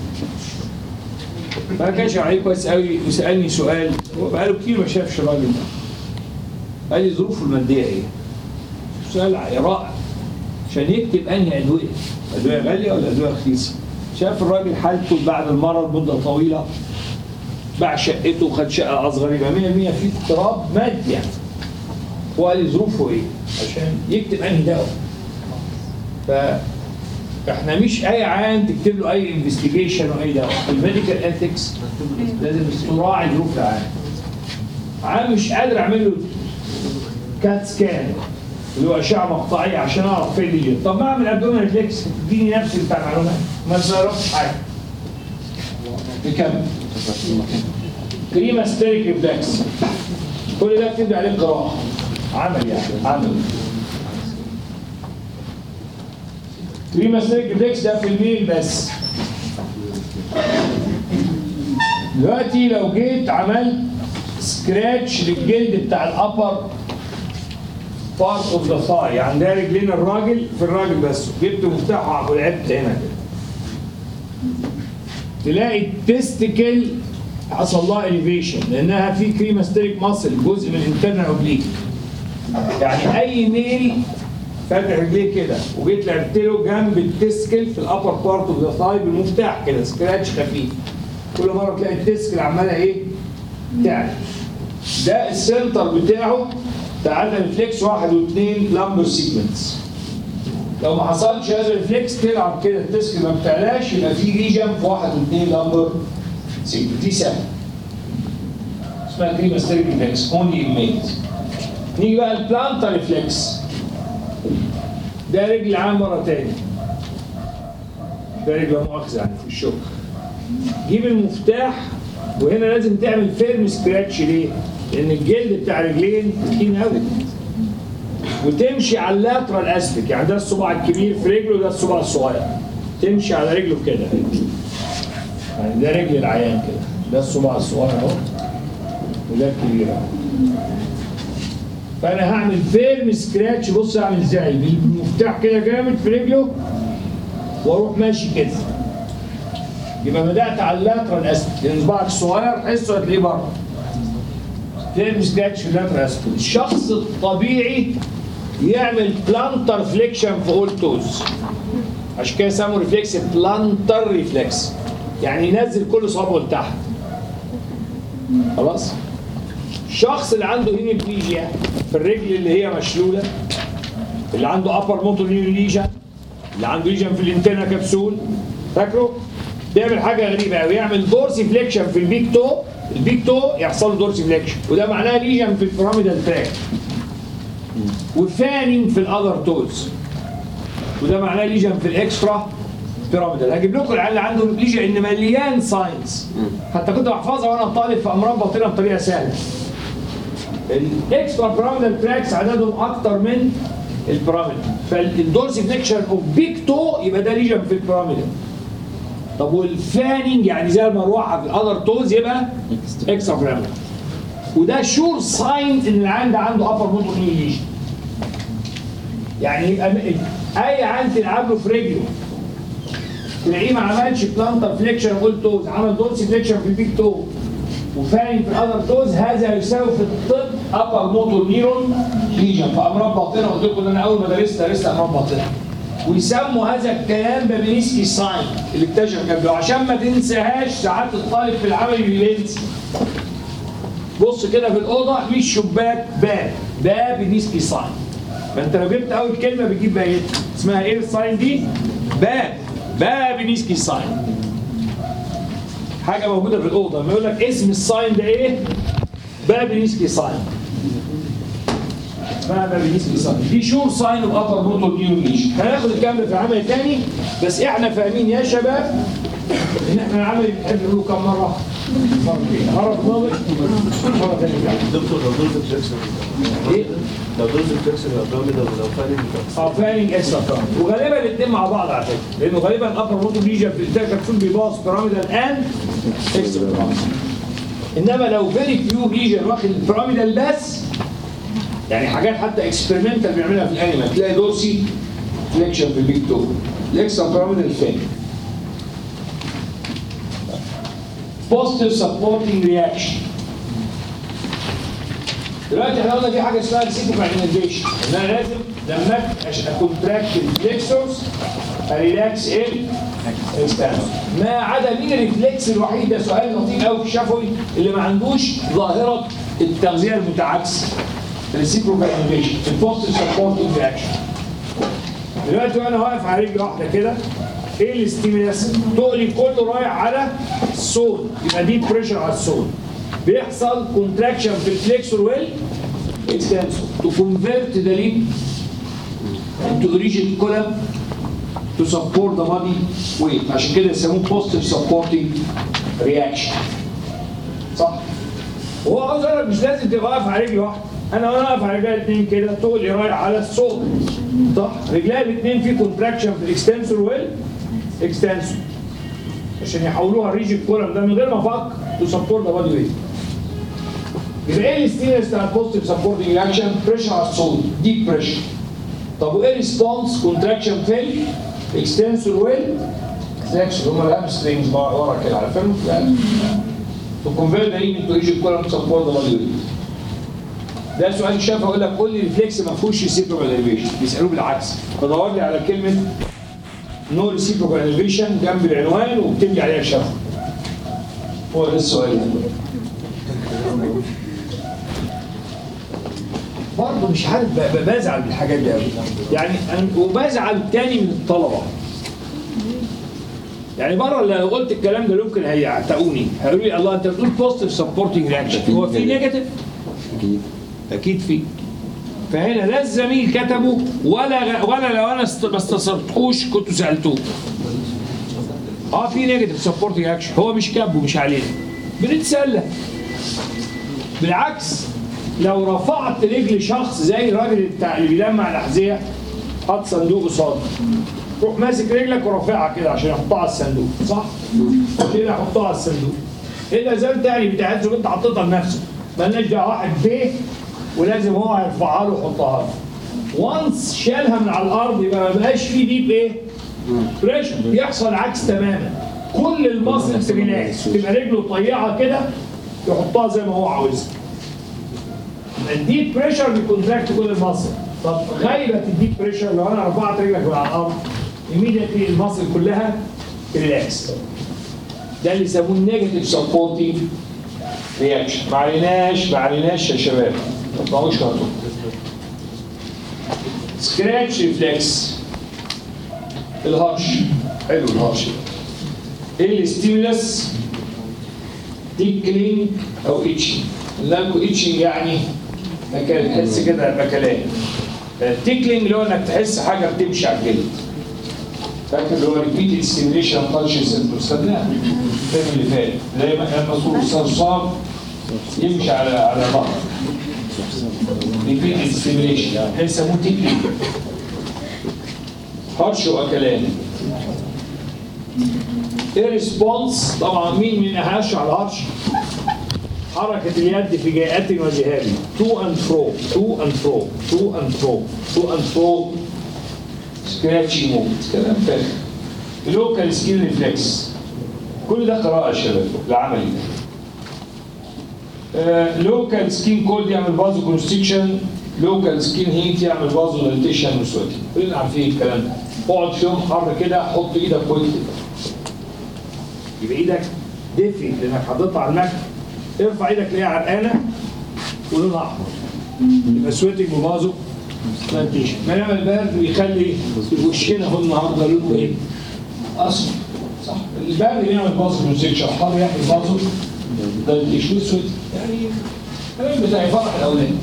فانا كان عليه كويس قوي وسالني سؤال هو بقاله كتير ما شافش الراجل ده قال لي ظروفه الماديه ايه؟ سؤال رائع عشان يكتب انهي ادويه ادويه غاليه ولا ادويه رخيصه شاف الراجل حالته بعد المرض مده طويله باع شقته وخد شقه اصغر يبقى 100% في اضطراب مادي يعني هو قال لي ظروفه ايه عشان يكتب انهي دواء ف احنا مش اي عيان تكتب له اي انفستيجيشن واي دواء الميديكال اثكس لازم تراعي ظروف العيان عيان مش قادر اعمل له كات سكان اللي هو اشعه مقطعيه عشان اعرف فين الليجن طب ما اعمل ابدومين ريفلكس اديني نفس بتاع المعلومات ما تصرفش حاجه نكمل كريماستيريك ريفلكس كل ده بتبدا عليه قراءه عمل يعني عمل كريماستيريك ريفلكس ده في الميل بس دلوقتي لو جيت عملت سكراتش للجلد بتاع الابر بارت اوف ذا ثاي يعني ده رجلين الراجل في الراجل بس جبت مفتاحه ولعبت هنا كده تلاقي التستيكل حصل لها اليفيشن لانها في كريماستيريك ماسل جزء من الانترنال اوبليك يعني اي ميل فاتح رجليه كده وجيت لعبت له جنب التسكل في الابر بارت اوف ذا ثاي بالمفتاح كده سكراتش خفيف كل مره تلاقي التسكل عماله ايه؟ تعلى ده السنتر بتاعه تعالى ريفلكس واحد واثنين لامبر سيكونس لو ما حصلش هذا الريفلكس تلعب كده التسكل ما بتعلاش يبقى في ريجن في واحد واثنين لامبر سيكونس دي سهله اسمها كريماستيريك ريفلكس اونلي ميلز نيجي بقى البلانتر ريفلكس ده رجل عام مره تاني ده رجل لا مؤاخذه يعني في الشغل جيب المفتاح وهنا لازم تعمل فيرم سكراتش ليه؟ لان الجلد بتاع رجلين تخين قوي وتمشي على اللاترال اسبك يعني ده الصباع الكبير في رجله وده الصباع الصغير تمشي على رجله كده يعني ده رجل العيان كده ده الصباع الصغير اهو وده الكبير اهو فانا هعمل فيرم سكراتش بص اعمل ازاي بالمفتاح كده جامد في رجله واروح ماشي كده يبقى بدات على اللاترال اسبك لان صباعك الصغير حسه هتلاقيه بره فيرم سكراتش في اللاترال اسبك الشخص الطبيعي يعمل بلانتر فليكشن في اول توز عشان كده سموا ريفلكس بلانتر ريفلكس يعني ينزل كل صوابعه لتحت خلاص الشخص اللي عنده هيميبليجيا في الرجل اللي هي مشلوله اللي عنده ابر موتور ليجن اللي عنده ليجن في الانترنا كبسول فاكره بيعمل حاجه غريبه قوي يعمل دورسي فليكشن في البيك تو البيك تو يحصل له دورسي فليكشن وده معناه ليجن في البيراميدال تراك وفانينج في الاذر توز وده معناه ليجن في الاكسترا بيراميدال هجيب لكم العيال اللي عنده ليجن ان مليان ساينس حتى كنت بحفظها وانا طالب في امراض باطنه بطريقه سهله الاكسترا بيراميدال تراكس عددهم اكتر من البيراميدال فالدورسي فليكشن اوف بيك تو يبقى ده ليجن في البيراميدال طب والفانينج يعني زي المروحه في الاذر توز يبقى اكسترا بيراميدال وده شور ساين ان العيان ده عنده ابر موتور ليجن يعني يبقى م- اي عيان تلعب له في رجله تلاقيه ما عملش بلانتر فليكشن قلت توز عمل دورسي فليكشن في البيك تو وفاهم في الاذر توز هذا يساوي في الطب ابر موتور نيرون ليجن في امراض باطنه قلت لكم ان انا اول ما درست درست امراض باطنه ويسموا هذا الكلام بابنسكي ساين اللي اكتشف جنبه عشان ما تنساهاش ساعات الطالب في العمل بينسى بص كده في الاوضه في الشباك باب باب بنسكي ساين فانت لو جبت اول كلمه بتجيب بقيتها اسمها ايه الساين دي؟ باب باب بنسكي ساين حاجه موجوده في الاوضه لما يقول لك اسم الساين ده ايه؟ باب بنسكي ساين اسمها باب بنسكي ساين دي شور ساين اوف ابر موتور نيورون ليشن هناخد الكلام ده في عمل تاني بس احنا فاهمين يا شباب ان احنا العمل بنحب نقوله كم مره؟ مرتين مره في نظري مره ثانيه دكتور لو دول فليكسر ايه؟ لو دول فليكسر ابدومينال ولو فاني اه فانينج اكسترا بيراميدال وغالبا الاثنين مع بعض على فكره لانه غالبا الابر موتور ليجن في الانتاج كبسول بيباص بيراميدال اند اكسترا بيراميدال انما لو فيري فيو ليجن واخد البيراميدال بس يعني حاجات حتى اكسبيرمنتال بيعملها في الانيمال تلاقي دورسي فليكشن في البيك تو الاكسترا بيراميدال فين بوزيتيف سبورتنج رياكشن دلوقتي احنا قلنا في حاجه اسمها ريسيبروكاينيزيشن ان انا لازم لما اكونتراكت الفليكسورز اريلاكس ايه؟ اكستانسور ما عدا مين الريفلكس الوحيد ده سؤال لطيف قوي في الشفوي اللي ما عندوش ظاهره التغذيه المتعاكسه ريسيبروكاينيزيشن البوزيتيف سبورتنج رياكشن دلوقتي وانا واقف على رجل واحده كده ايه الاستيميلاس تقلي كله رايح على السول يبقى دي بريشر على السول بيحصل كونتراكشن في الفليكسور ويل اكستنسور تو كونفيرت ذا ليب to origin column to support the body weight عشان كده يسموه positive supporting reaction صح؟ وهو عاوز اقول لك مش لازم تبقى واقف على رجل واحده انا وانا واقف على رجلي الاثنين كده تقول لي رايح على الصوت صح رجلي الاثنين في كونتراكشن في الاكستنسور وال اكستنسور عشان يحولوها الريجيد كولم ده من غير ما افكر تو سبورت ذا بادي ويت يبقى ايه الستينس بتاع البوزيتيف سبورتنج رياكشن بريشر على الصوت ديب بريشر طب وايه ريسبونس كونتراكشن في الاكستنسور وال اكستنسور هم الهامسترينجز ورا كده على فهم to convert the evening to rigid column to support the body weight. ده سؤال شاف اقول لك قول لي الريفلكس ما فيهوش ريسيبروكال انرفيشن بيسالوه بالعكس فدور لي على كلمه نو ريسيبروكال انرفيشن جنب العنوان وبتملي عليها شفه هو ده السؤال برضه مش عارف ب- ب- بزعل من الحاجات دي قوي يعني انا وبزعل تاني من الطلبه يعني بره لو قلت الكلام ده ممكن هيعتقوني هيقولوا لي الله انت بتقول بوزيتيف سبورتنج رياكشن هو في نيجاتيف؟ اكيد اكيد في فهنا لا الزميل كتبه ولا غ... ولا لو انا است... ما استصرتوش كنت سالتوه اه في نيجاتيف سبورتنج اكشن هو مش كاتبه مش علينا بنتسلى بالعكس لو رفعت رجل شخص زي الراجل بتاع اللي بيلمع الاحذيه حط صندوق قصاده روح ماسك رجلك ورافعها كده عشان يحطها على الصندوق صح؟ كده يحطها على الصندوق ايه الازاز تاني بتاعته اللي انت حطيتها لنفسك مالناش دعوه واحد بيه ولازم هو يرفعها له ويحطها له وانس شالها من على الارض يبقى ما بقاش فيه ديب ايه؟ بريشر يحصل عكس تماما كل المصل ريلاكس تبقى رجله طيعه كده يحطها زي ما هو عاوزها الديب بريشر بيكونتراكت كل المصل طب غايبه الديب بريشر لو انا رفعت رجلك من على الارض immediately المصل كلها ريلاكس ده اللي يسموه النيجاتيف سبورتنج رياكشن ما عليناش ما عليناش يا شباب ما تطلعوش كرتون سكراتش ريفلكس الهرش حلو الهرش ايه الستيمولس تيكلينج او اتشنج لكم اتشنج يعني مكان تحس كده مكانين التيكلينج اللي هو انك تحس حاجه بتمشي على الجلد فاكر اللي هو ريبيتد ستيميليشن تاتش سنترز خدناها الفيلم اللي فات زي ما كان مسؤول صرصار يمشي على على بعض ريبيتد ستيميليشن هيسموه تيكلينج هرش واكلان ايه ريسبونس طبعا مين من هرش على هرش حركة اليد في جهات وذهاب تو اند فرو تو اند فرو تو اند فرو تو اند فرو سكراتشي موفمنت كلام فارغ لوكال سكين ريفلكس كل ده قراءة يا شباب العملي لوكال سكين كولد يعمل فازو كونستريكشن لوكال سكين هيت يعمل فازو دايليتيشن وسويتنج كلنا عارفين الكلام ده اقعد في يوم حر كده حط ايدك فوق كده يبقى ايدك دفي لانك حاططها على المكتب ارفع ايدك تلاقيها عرقانه ولونها احمر يبقى سويتنج وفازو دايليتيشن بينما البرد بيخلي وشنا هو النهارده لونه ايه؟ اصفر صح البرد بيعمل فازو كونستريكشن الحر يعمل فازو دايليتيشن اسود يعني الكلام بتاع فرح الاولاد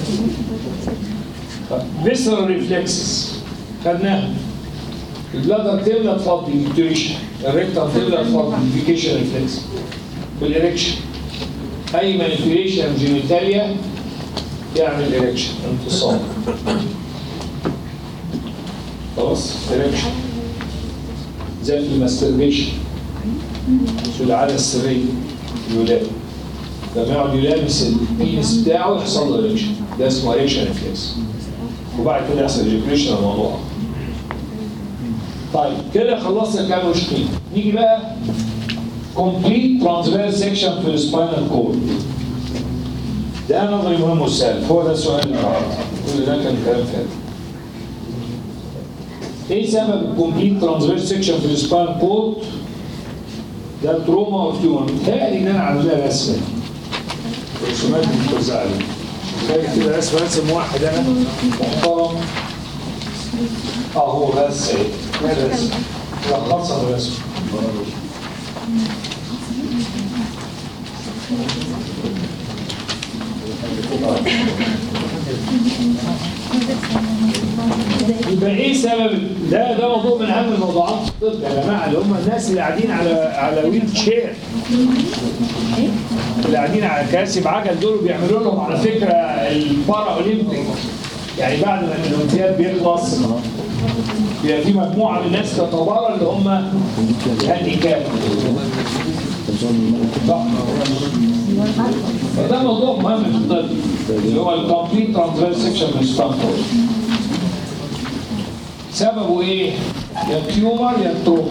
فيسرال ريفلكسز خدناها البلادر تملى تفضي التريشن الريكتر تملى تفضي الفيكيشن ريفلكس بالإريكشن أي مانيبيوليشن جينيتاليا يعمل إريكشن انتصاب خلاص إريكشن زي في الماستربيشن في العادة السرية الولادة لما يقعد يلامس البينس بتاعه يحصل له إريكشن ده اسمه إريكشن ريفلكس وبعد كده يحصل إيجيكيشن الموضوع طيب كده خلصنا كام وشكين نيجي بقى complete transverse section في السباينال كورد ده نظري مهم وسهل هو ده السؤال النهارده كل ده كان كلام فات ايه سبب الكومبليت ترانسفيرس سيكشن في السباينال كورد ده تروما اوف تيومر متهيألي ان انا عاملها رسمه رسومات متوزعه لي فاكر كده رسم رسم واحد انا محترم اه هو بس ايه هذا رسم لا خلص الرسم الباب ايه سبب ده ده موضوع من اهم الموضوعات في الطب يا جماعه اللي هم الناس اللي قاعدين على على ويل تشير اللي قاعدين على كراسي بعجل دول بيعملوا لهم على فكره البارا اولمبيك يعني بعد ما الاولمبياد بيخلص بيبقى في مجموعه من الناس تتبارى اللي هم هانديكاب صح فده موضوع مهم في الطب اللي هو الكومبليت ترانسفير سكشن من ستانفورد سببه ايه؟ يا تيومر يا تروما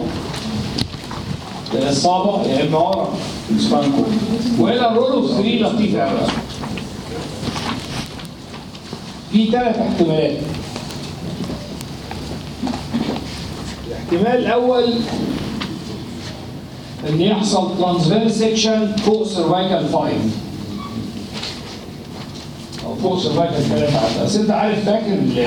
يا اصابه يا اما ورم سبانكو والى الرول اوف 3 لطيف قوي في ثلاث احتمالات الاحتمال الاول ان يحصل ترانسفير سيكشن فوق سيرفايكال 5 او فوق سيرفايكال 3 بس انت عارف فاكر ال-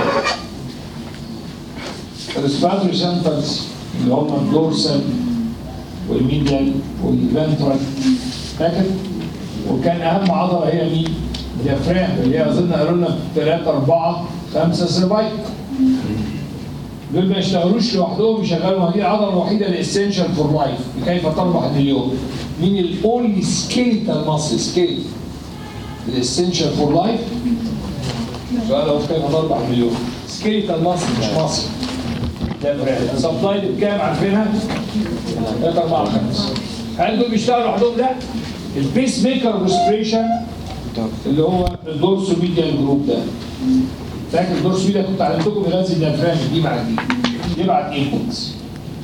الريسبيراتوري سنترز اللي هم الدورسال والميديال والفنترال فاكر؟ وكان اهم عضله هي مين؟ الديافرام اللي هي اظن قالوا لنا 3 4 5 سيرفايكال دول ما يشتغلوش لوحدهم يشغلوا ما هي العضله الوحيده الاسينشال فور لايف كيف تربح اليوم مين الاونلي سكيلتال ماسل سكيل الاسينشال فور لايف سؤال هو كيف تربح المليون سكيلتال ماسل مش ماسل ده سبلاي بكام عارفينها 3 4 5 هل دول بيشتغلوا لوحدهم لا البيس ميكر ريسبريشن اللي هو الدورسو ميديال جروب ده فاكر الدورسو ميديا كنت علمتكم بغاز الديافرام دي مع دي يبعت انبوتس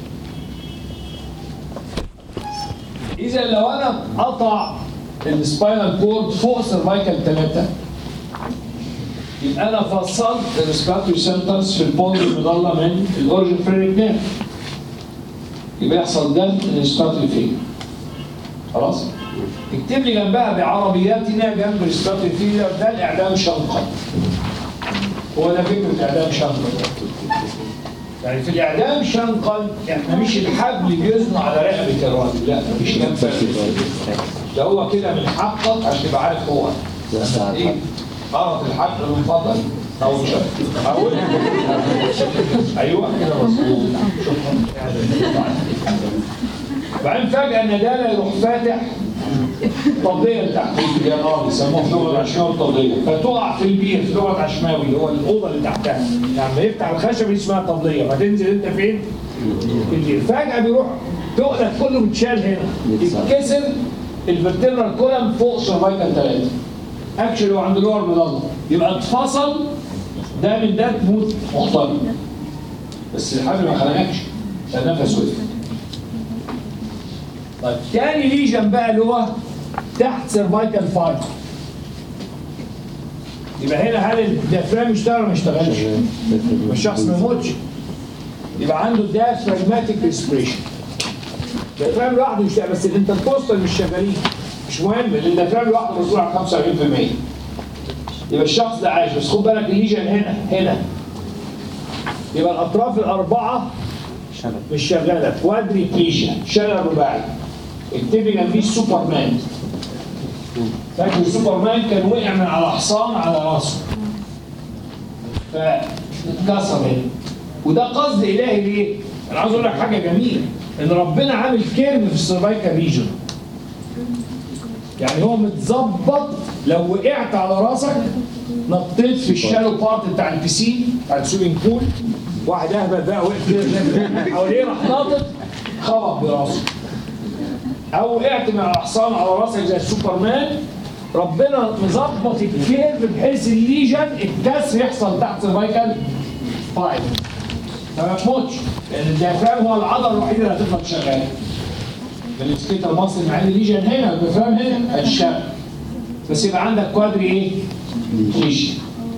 اذا لو انا قطع السباينال كورد فوق سيرفايكال 3 يبقى انا فصلت الريسبيراتوري سنترز في البولز المضله من الاورجن فرينك نيرف يبقى يحصل ده الريسبيراتوري فين خلاص اكتب لي جنبها بعربياتنا جنب الريسبيراتوري فيلر ده الاعلام شنقا هو ده فكره اعدام شنقا يعني في الاعدام شنقا احنا مش الحبل بيزنى على رقبه الراجل لا مش كام فرق ده هو كده من حقك عشان تبقى عارف هو ايه قرط الحبل من فضل او مش اقول ايوه كده مظبوط شكرا بعدين فجاه الندالة يروح فاتح طبية تحت يا نار يسموها في لغه العشماوي الطبية فتقع في البير في لغه عشماوي اللي هو الاوضه اللي تحتها لما يفتح الخشب اسمها طبليه فتنزل انت فين؟ في البير فجاه بيروح تقلك كله متشال هنا يتكسر الفرتبرال كولم فوق سيرفايكال ثلاثه اكشلي هو عند اللور مضله يبقى اتفصل ده من ده تموت محترم بس الحبل ما خلقكش ده نفس وقف طيب تاني ليجن بقى اللي هو تحت سيرفايكال 5 يبقى هنا هل الديافرام اشتغل ولا ما اشتغلش؟ الشخص ما يموتش يبقى عنده diaphragmatic respiration الديافرام لوحده يشتغل بس الانتركوستال مش شغالين مش مهم لان الديافرام لوحده مسؤول عن 75% يبقى الشخص ده عايش بس خد بالك الليجن هنا هنا يبقى الاطراف الاربعه مش شغاله كوادري بليجيا شلل رباعي اكتبي جنبيه سوبرمان فاكر سوبرمان كان وقع من على حصان على راسه فاتكسر هنا وده قصد الهي ليه؟ انا عاوز اقول لك حاجه جميله ان ربنا عامل كيرف في السيرفايكال ريجن يعني هو متظبط لو وقعت على راسك نطيت في الشالو بارت بتاع البسين بتاع السويمنج بول واحد اهبل بقى وقف كده حواليه راح ناطط خبط براسه او وقعت من على حصان على راسك زي السوبرمان ربنا مظبط الكيرف بحيث الليجن الكسر يحصل تحت سيرفايكال 5 فما تموتش لان الديافرام هو العضله الوحيده اللي هتفضل شغاله السكيتر مصر مع ان الليجن هنا الديافرام هنا هتشتغل بس يبقى عندك كوادري ايه؟ ليجن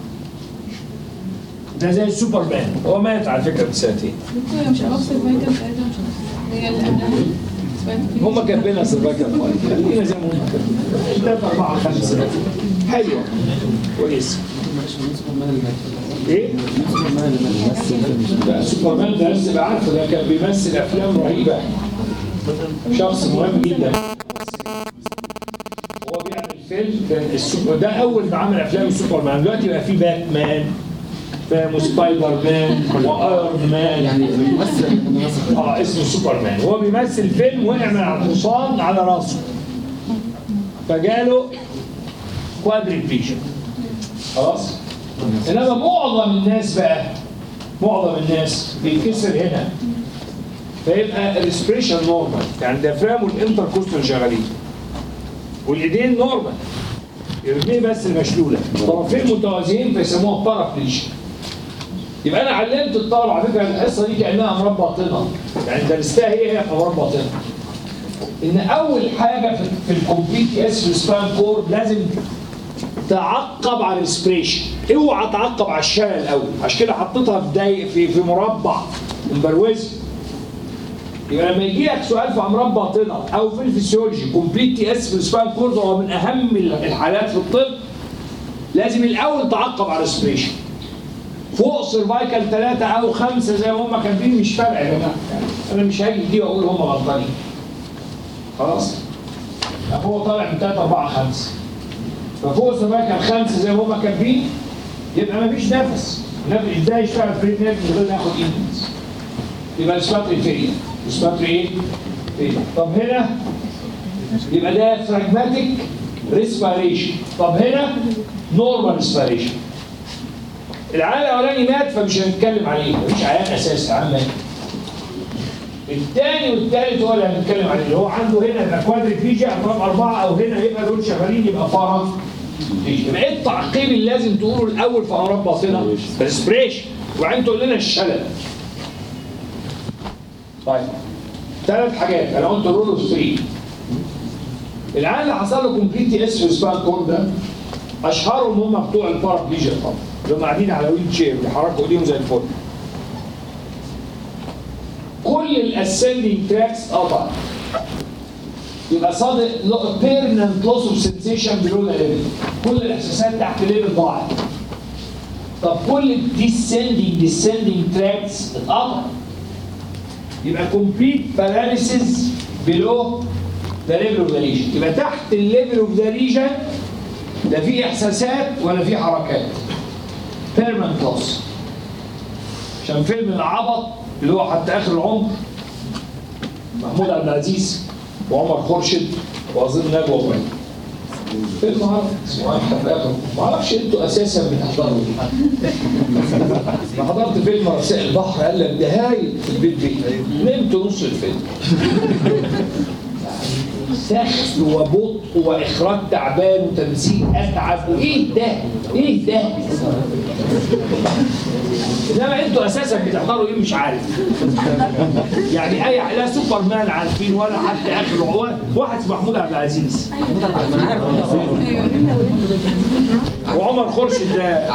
ده زي السوبرمان هو مات على فكره بسنتين دكتور مش هبص الفايدة بتاعتها مش هبص هي اللي قبلها هم كاتبينها سيرفايكال فايت خلينا زي ما هم كاتبين ثلاثة أربعة خمسة حلوة كويس إيه؟ لا سوبرمان ده لسه بقى عارفه ده كان بيمثل أفلام رهيبة شخص مهم جدا هو بيعمل فيلم كان السوبر ده أول ما عمل أفلام السوبرمان دلوقتي بقى في باتمان فاهم سبايدر مان وايرون مان يعني الممثل اللي كان بيمثل اه اسمه سوبرمان هو بيمثل فيلم وقع من على الحصان على راسه فجاله كوادريبليجن خلاص انما معظم الناس بقى معظم الناس بيتكسر هنا فيبقى الريسبريشن نورمال يعني الديافرام والانتركوستال شغالين والايدين نورمال الرجلين بس المشلوله طرفين متوازيين فيسموها بارابليجيا يبقى انا علمت الطلبه على فكره الحصه دي كانها امراض باطنه يعني درستها هي هي في امراض باطنه ان اول حاجه في, في الكومبليت اس في السبان كور لازم تعقب على الريسبريشن اوعى تعقب على الشلل الاول عشان كده حطيتها في داي في في مربع مبروزه يبقى لما يجي لك سؤال في امراض باطنه او في الفسيولوجي كومبليت تي اس في السبان كورد هو من اهم الحالات في الطب لازم الاول تعقب على الريسبريشن فوق سيرفايكال ثلاثة أو خمسة زي ما هم كاتبين مش فارقة يا جماعة يعني أنا مش هاجي دي وأقول هم غلطانين خلاص هو طالع من ثلاثة أربعة خمسة ففوق سيرفايكال خمسة زي ما هم كاتبين يبقى مفيش نفس نفس ازاي يشتغل فري نفس من غير ما ياخد ايدنس يبقى السباتري فين السباتري ايه؟ فين طب هنا يبقى ده فراجماتيك ريسبيريشن طب هنا نورمال ريسبيريشن العيان الاولاني مات فمش هنتكلم عليه مفيش عيان اساسي عيان مات الثاني والثالث هو اللي هنتكلم عليه اللي هو عنده هنا يبقى كوادريفيجيا اطراف اربعه او هنا يبقى دول شغالين يبقى بارا يبقى ايه التعقيب اللي لازم تقوله الاول في امراض باطنه؟ ريسبريشن وبعدين تقول لنا الشلل طيب ثلاث حاجات انا قلت رول اوف 3 العيان اللي حصل له كومبليت اس في سبان كور ده اشهرهم هم بتوع البارابليجيا طبعا اللي هم قاعدين على ويل تشير بيحركوا ايديهم زي الفل كل الاسندنج تراكس قطع يبقى صادق بيرمننت لوس اوف سنسيشن بلو ذا ليفل كل الاحساسات تحت ليفل ضاعت طب كل الديسندنج ديسندنج تراكس اتقطع يبقى كومبليت باراليسيس بلو ذا ليفل اوف ذا ليجن يبقى تحت الليفل اوف ذا ليجن لا في احساسات ولا في حركات بيرمننت لوس عشان فيلم العبط اللي هو حتى اخر العمر محمود عبد العزيز وعمر خورشيد واظن نجوى ابراهيم فيلم عربي اسمه احمد في اخر ما اعرفش انتوا اساسا بتحضروا انا حضرت فيلم رسائل البحر قال لك ده هايل في البيت بيه نمت نص الفيلم سخف وبطء واخراج تعبان وتمثيل اتعب وايه ده؟ ايه ده؟ انما انتوا اساسا بتحضروا ايه مش عارف يعني اي لا سوبر مان عارفين ولا حتى اخر ولا واحد اسمه محمود عبد العزيز وعمر خورشيد ده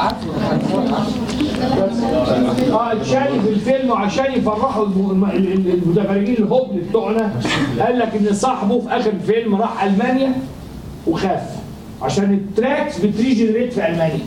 اه اتشال في الفيلم وعشان يفرحوا الم- ال- ال- المتفرجين الهبل بتوعنا قال لك ان صاحبه في اخر الفيلم راح المانيا وخاف عشان التراكس بتريجنريت في المانيا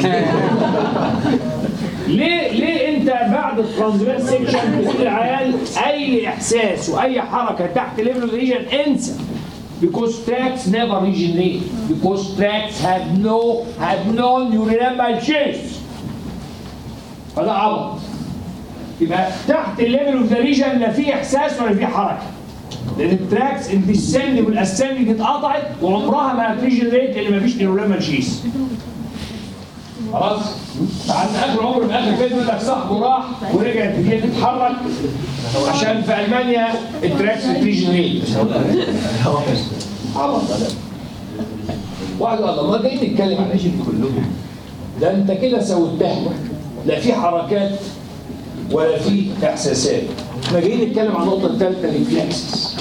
ليه ليه انت بعد الترانزفير سيكشن بتقول للعيال اي احساس واي حركه تحت ليفل ريجن انسى because tracks never regenerate because tracks have no have no neuronal change فده عبط يبقى تحت الليفل اوف ذا ريجن لا في احساس ولا في حركه لان التراكس الديسندنج والاسندنج اتقطعت وعمرها ما هتريجنريت لان مفيش نيورونال شيس خلاص بعد اخر عمر في اخر فيلم يقول لك صاحبه راح ورجعت هي تتحرك عشان في المانيا التراكس بتريجنريت عبط ده واحد قال الله جايين نتكلم عن ايش كلهم ده انت كده سوتها لا في حركات ولا في احساسات احنا جايين نتكلم عن النقطه الثالثه الريفلكسز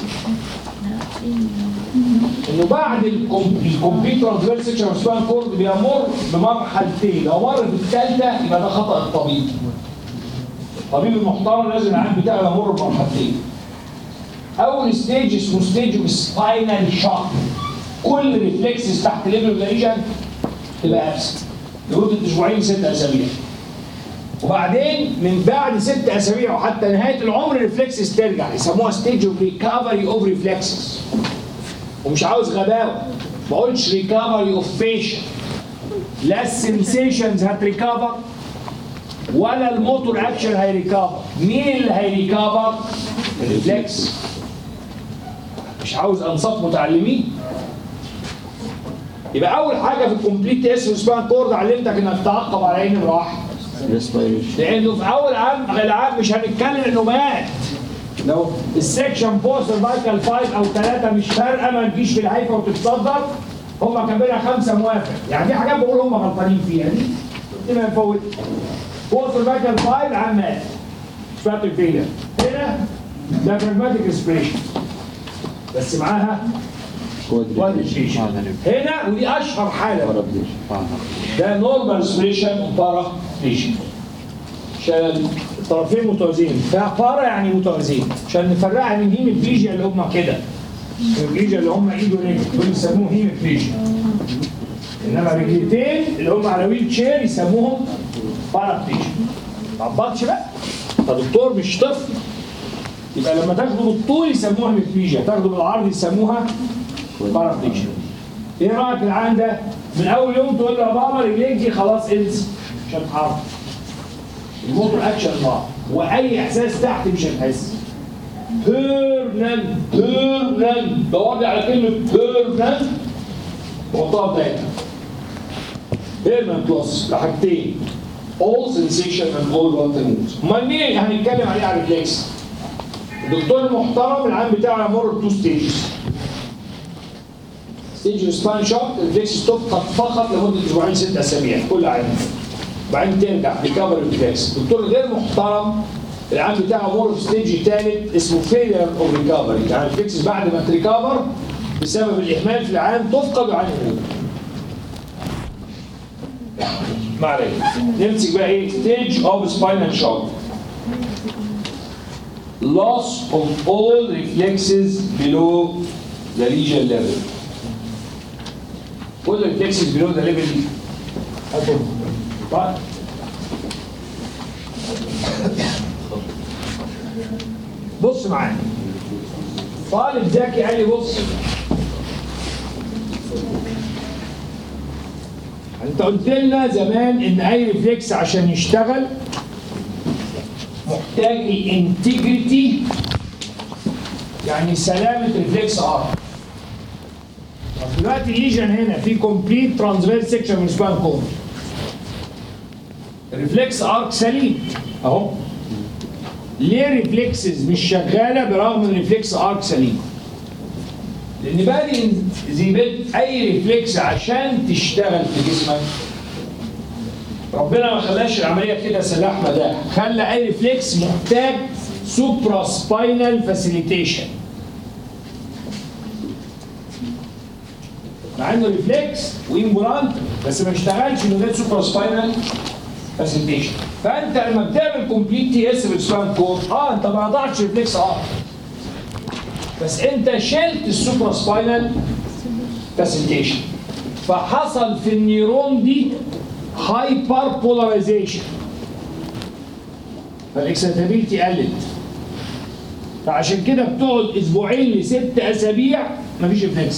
انه بعد الكمبيوتر ترانسفير سيكشن سبان كورد بيمر بمرحلتين لو مر في الثالثه يبقى ده خطا الطبيب الطبيب المحترم لازم العام بتاعه يمر بمرحلتين اول ستيج اسمه ستيج اوف سباينال شوك كل ريفلكسز تحت ليفل ريجن تبقى ابسنت لمده اسبوعين ست اسابيع وبعدين من بعد ست اسابيع وحتى نهايه العمر الريفلكسز ترجع يسموها ستيج اوف ريكفري اوف ريفلكسز ومش عاوز غباوه ما قلتش ريكفري اوف بيشن لا السنسيشنز هتريكفر ولا الموتور اكشن هيريكفر مين اللي هيريكفر الريفلكس مش عاوز انصاف متعلمين يبقى اول حاجه في الكومبليت اس سبان كورد علمتك انك تعقب على عين راح لانه في اول عام العام مش هنتكلم انه مات لو السكشن فور سيرفايكال 5 او 3 مش فارقه ما تجيش في الهيفا وتتصدر هم كاتبينها خمسه موافق يعني دي حاجات بقول هم غلطانين فيها دي دي ما نفوت فور سيرفايكال 5 العام مات سباتل فيلر هنا ده براجماتيك ريسبريشن بس معاها كوادريشن هنا ودي اشهر حاله ده نورمال ريسبريشن وبارا ريشن عشان الطرفين متوازيين فبارا يعني متوازيين عشان نفرقها من هيميبليجيا اللي هم كده هيميبليجيا اللي هم ايد ورجل دول يسموه هيميبليجيا انما رجلتين اللي هم على ويل تشير يسموهم بارابليجيا ما عبطش بقى ده دكتور مش طفل يبقى لما تاخده بالطول يسموها هيميبليجيا تاخده بالعرض يسموها بارابليجيا ايه رايك العيان ده من اول يوم تقول له يا بابا رجليك دي خلاص انسى مش هتتحرك الموتور اكشن ضاع واي احساس تحت مش هتحس بيرنان بيرنان دور لي على كلمه بيرنان وحطها في دايره بيرنان بلس لحاجتين all sensation and all what mood امال مين اللي هنتكلم عليه على الريفلكس الدكتور المحترم العام بتاعه يمر بتو ستيجز ستيج سبان شوك الريفلكس ستوب قد فقط لمده اسبوعين ست اسابيع كل عام بعدين ترجع ريكفر ريفلكس الدكتور الغير محترم العام بتاعه مر في ستيج ثالث اسمه فيلير اوف ريكفري يعني الريفلكس بعد ما تريكفر بسبب الاهمال في العام تفقد عن الهروب ما علينا نمسك بقى ايه ستيج اوف سباينال شوك loss of all reflexes below the lesion level كل reflexes below the level دي هاتوا. طيب بص معايا طالب ذكي قال لي بص انت قلت لنا زمان ان اي ريفلكس عشان يشتغل محتاج الانتجريتي يعني سلامه ريفلكس ار طب دلوقتي الليجن هنا في كومبليت ترانسفيرس سيكشن من سبان كورد الريفلكس ارك سليم اهو ليه ريفلكسز مش شغاله برغم ان الريفلكس ارك سليم لان بادي زي بيت اي ريفلكس عشان تشتغل في جسمك ربنا ما خلاش العمليه كده سلاح مداح خلى اي ريفلكس محتاج سوبرا سباينال فاسيليتيشن مع انه ريفلكس وامبولانت بس ما اشتغلش من غير سوبرا سباينال فاسيليتيشن فانت لما بتعمل كومبليت تي اس بالسبان كود اه انت ما قطعتش ريفلكس اه بس انت شلت السوبرا سباينال فاسيليتيشن فحصل في النيرون دي هايبر بولاريزيشن فالاكسيتابيلتي قلت فعشان كده بتقعد اسبوعين لست اسابيع مفيش ريفلكس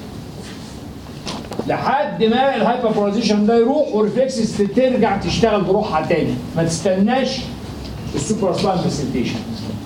لحد ما الهايبر بولاريزيشن ده يروح والريفلكسز ترجع تشتغل بروحها تاني ما تستناش السوبر سبان فاسيليتيشن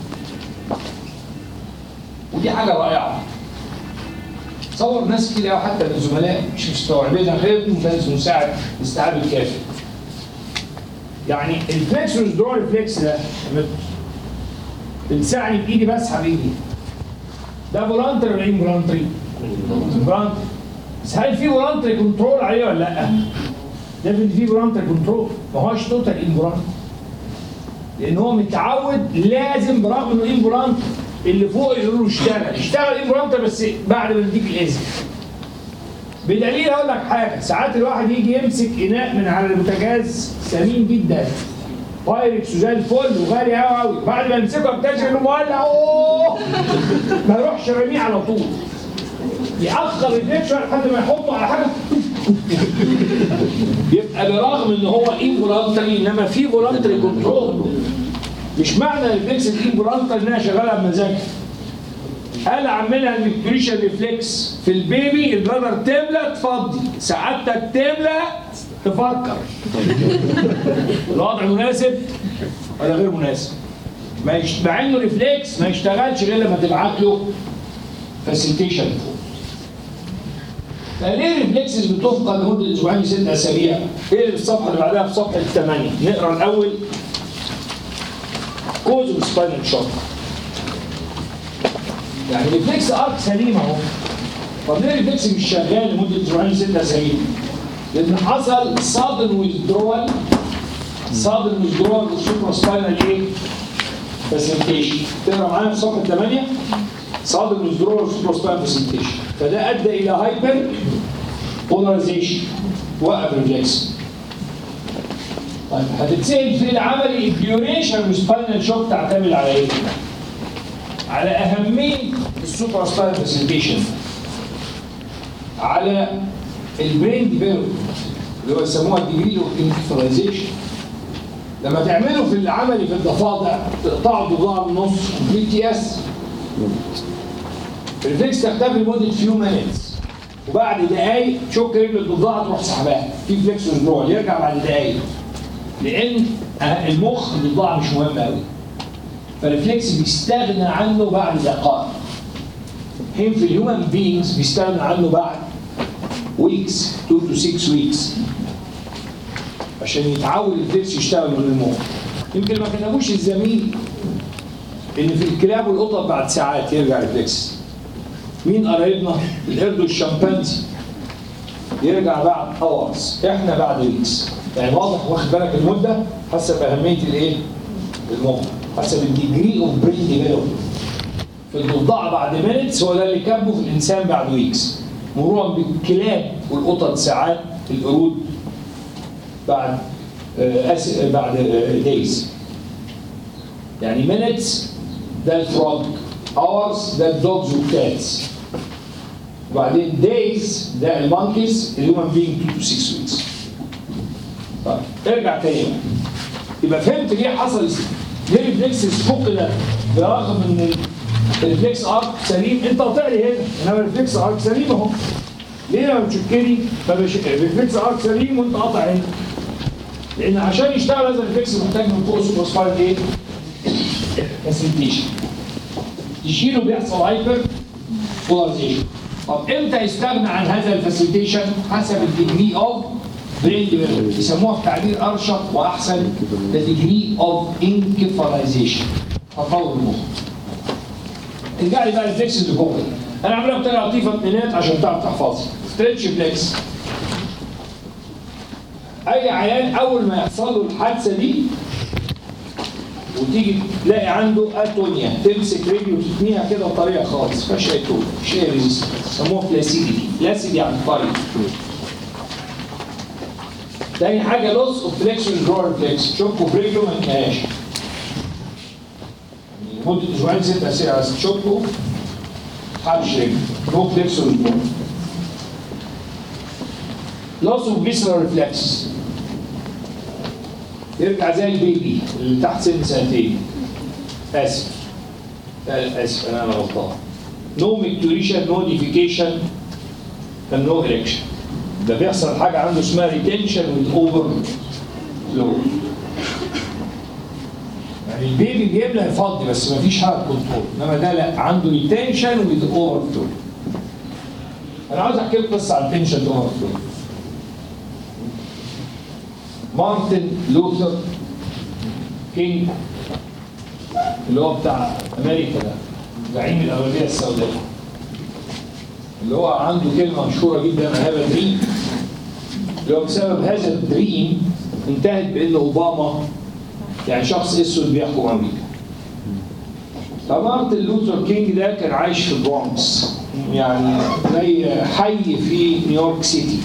ودي حاجه رائعه تصور ناس كده حتى من الزملاء مش مستوعبين غير مدرس مساعد استيعاب الكافي يعني الفليكس والدرو ريفلكس ده لما تلسعني بايدي بسحب ايدي ده فولانتري ولا انفولانتري؟ فولانتري بس هل في فولانتري كنترول عليه ولا لا؟ لازم في فولانتري كنترول ما هوش توتال انفولانتري لان هو متعود لازم برغم انه انفولانتري اللي فوق يقولوا له اشتغل اشتغل انفولانتري بس بعد ما نديك الاذن بدليل اقول لك حاجه ساعات الواحد يجي يمسك اناء من على البوتاجاز ثمين جدا بايركس وزي الفل وغالي قوي قوي بعد ما يمسكه اكتشف انه مولع اوه ما يروحش رميه على طول يأخر الديك شويه لحد ما يحطه على حاجه يبقى برغم ان هو انفولانتري انما في فولانتري كنترول مش معنى الريفلكس الانفولانتري انها شغاله بمزاجها قال اعملها الميكريشن ريفلكس في البيبي البلادر تملى تفضي سعادتك تملى تفكر الوضع مناسب ولا غير مناسب ما يش... مع انه ريفلكس ما يشتغلش غير لما تبعت له فاسيلتيشن فليه الريفلكسز بتفقد لمده اسبوعين لست اسابيع؟ ايه اللي في الصفحه اللي بعدها في صفحه 8 نقرا الاول كوز اوف سباينال شوك يعني ريفلكس ارك سليم اهو طب ليه الريفلكس مش شغال لمده اسبوعين لست اسابيع؟ لان حصل صادن ويزدرول صادن ويزدرول والسوبر سباينال ايه؟ فاسيلتيشن تقرا معايا في صفحه 8 صادن ويزدرول والسوبر سباينال فاسيلتيشن فده ادى الى هايبر بولاريزيشن وقف الريفلكس طيب هتتسال في العملي الديوريشن والسباينال شوك تعتمد على ايه؟ على اهميه السوبر سباينال فاسيلتيشن على البرين ديفلوبمنت اللي هو يسموها ديجري اوف انكفرايزيشن لما تعمله في العملي في الضفادع تقطعوا الضفدع بالنص بي تي اس الريفلكس تختفي لمده فيو مينتس وبعد دقايق تشك رجل الضفدعه تروح سحبها في فليكس وزرول يرجع بعد دقايق لان المخ الضفدعه مش مهم قوي فالريفلكس بيستغنى عنه بعد دقائق حين في الهيومن بينجز بيستغنى عنه بعد ويكس 2 to 6 ويكس عشان يتعود الفليكس يشتغل من المخ يمكن ما كتبوش الزميل ان في الكلاب والقطط بعد ساعات يرجع الفليكس مين قرايبنا القرد والشمبانزي يرجع بعد اورز احنا بعد ويكس يعني واضح واخد بالك المده حسب اهميه الايه المخ حسب الديجري اوف برين ديفلوبمنت في الضفدعه بعد مينتس هو ده اللي كاتبه في الانسان بعد ويكس مرورا بالكلاب والقطط ساعات القرود بعد آه أس... بعد دايز يعني مينتس ده الفروج اورز ده الدوجز والكاتس وبعدين دايز ده المونكيز اللي هم بينج 2 to 6 ويكس طيب ارجع تاني بقى. يبقى فهمت ليه حصل ليه الريفلكسز فقد برغم ان الريفلكس ارك سليم انت قاطع لي هنا انما الريفلكس ارك سليم اهو ليه لما بتشكني فبش... الريفلكس ارك سليم وانت قاطع هنا لان عشان يشتغل هذا الريفلكس محتاج من فوق سوبر سباين ايه؟ فاسيلتيشن تشيله بيحصل هايبر بولاريزيشن طب امتى يستغنى عن هذا الفاسيلتيشن حسب الديجري اوف برين ديفلوبمنت يسموها بتعبير ارشق واحسن ذا ديجري اوف انكفاليزيشن تطور المخ ارجع لي بقى الفليكس اللي جوه انا عاملها بطريقه لطيفه اتنينات عشان تعرف تحفظها ستريتش فليكس اي عيان اول ما يحصل له الحادثه دي وتيجي تلاقي عنده اتونيا تمسك رجله وتتنيها كده بطريقه خالص فيهاش اي تون مفيش اي ريزيستنس يسموها فلاسيديتي فلاسيد يعني طري تاني حاجه لوس اوف فليكشن جرور فليكس تشوفه في رجله ما ينهاش لمده اسبوعين ست اسابيع بس تشوفه حبش رجله نو فليكشن جرور لوس اوف فيسرال ريفلكس يرجع زي البيبي اللي تحت سن سنتين اسف لا، اسف انا انا غلطان نو ميكتوريشن نو ديفيكيشن نو اريكشن ده بيحصل حاجه عنده اسمها ريتنشن وذ اوفر فلو يعني البيبي بيملى يفضي بس ما فيش حاجه كنترول انما ده لا عنده ريتنشن وذ اوفر فلو انا عاوز احكي لكم قصه عن تنشن اوفر فلو مارتن لوثر كينج اللي هو بتاع امريكا ده زعيم الاغلبيه السوداء اللي هو عنده كلمه مشهوره جدا هذا دريم اللي هو بسبب هذا الدريم انتهت بان اوباما يعني شخص اسود بيحكم امريكا فمارتن لوثر كينج ده كان عايش في البرونكس يعني زي حي في نيويورك سيتي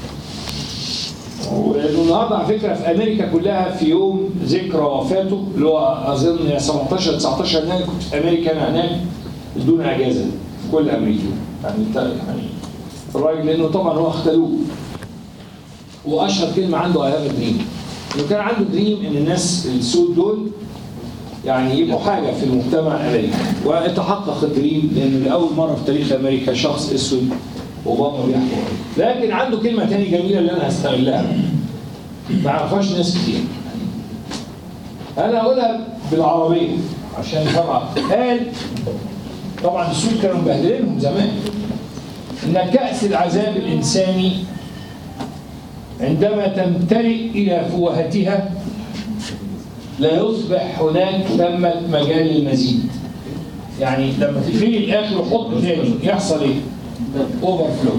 ولانه النهارده على فكره في امريكا كلها في يوم ذكرى وفاته اللي هو اظن 17 19 يناير كنت في امريكا انا هناك بدون اجازه في كل امريكا يعني انت يعني الراجل لانه طبعا هو اختلوه واشهر كلمه عنده اي هاف دريم انه كان عنده دريم ان الناس السود دول يعني يبقوا حاجه في المجتمع الامريكي وتحقق الدريم لانه لاول مره في تاريخ امريكا شخص اسود اوباما بيحكم لكن عنده كلمه تانية جميله اللي انا هستغلها ما يعرفهاش ناس كتير انا هقولها بالعربيه عشان طبعا قال طبعا السود كانوا مبهدلينهم زمان ان كاس العذاب الانساني عندما تمتلئ الى فوهتها لا يصبح هناك ثمة مجال للمزيد يعني لما تقفلي الاخر وحط تاني يحصل ايه؟ اوفر فلو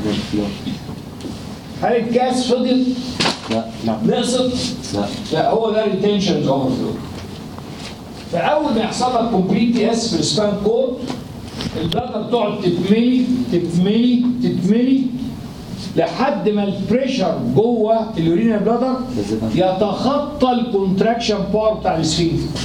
هل الكاس فضل لا لا نقصت؟ لا لا هو ده ريتنشن اوفر فلو فاول ما يحصل لك كومبليت اس في السبان كود البلاتر تقعد تتملي تتملي تتملي لحد ما البريشر جوه اليورينا بلادر يتخطى الكونتراكشن باور بتاع السفنكتر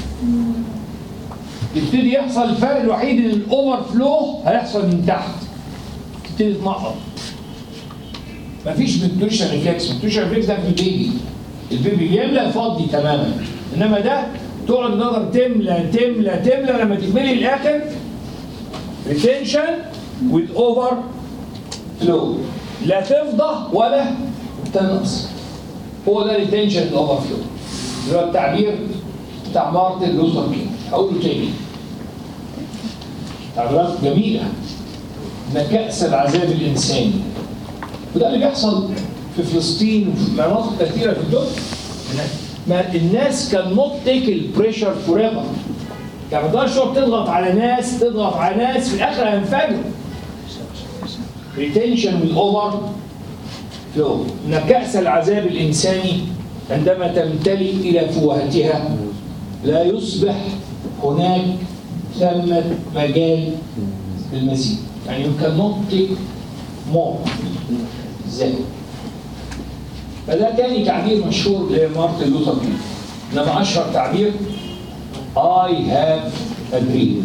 يبتدي يحصل الفرق الوحيد ان الاوفر فلو هيحصل من تحت تبتدي تنقط مفيش بنتوشن ريفلكس بنتوشن ريفلكس ده في البيبي البيبي بيملى فاضي تماما انما ده تقعد النظر تملى تملى تملى لما تكملي الاخر ريتنشن with اوفر فلو لا تفضى ولا تنقص هو ده ريتنشن اوفر فلو اللي هو التعبير بتاع مارتن لوثر كينج هقوله تاني تعبيرات جميله ان كأس العذاب الانساني وده اللي بيحصل في فلسطين وفي مناطق كثيره في الدنيا ما الناس كان نوت تيك البريشر فور ايفر يعني ما تقدرش تقعد تضغط على ناس تضغط على ناس في الاخر هينفجروا ريتنشن والاوفر فلو ان كأس العذاب الانساني عندما تمتلئ الى فوهتها لا يصبح هناك ثمة مجال للمزيد يعني you cannot take more ازاي فده تاني تعبير مشهور لمارتن لوثر كينج انما اشهر تعبير I have a dream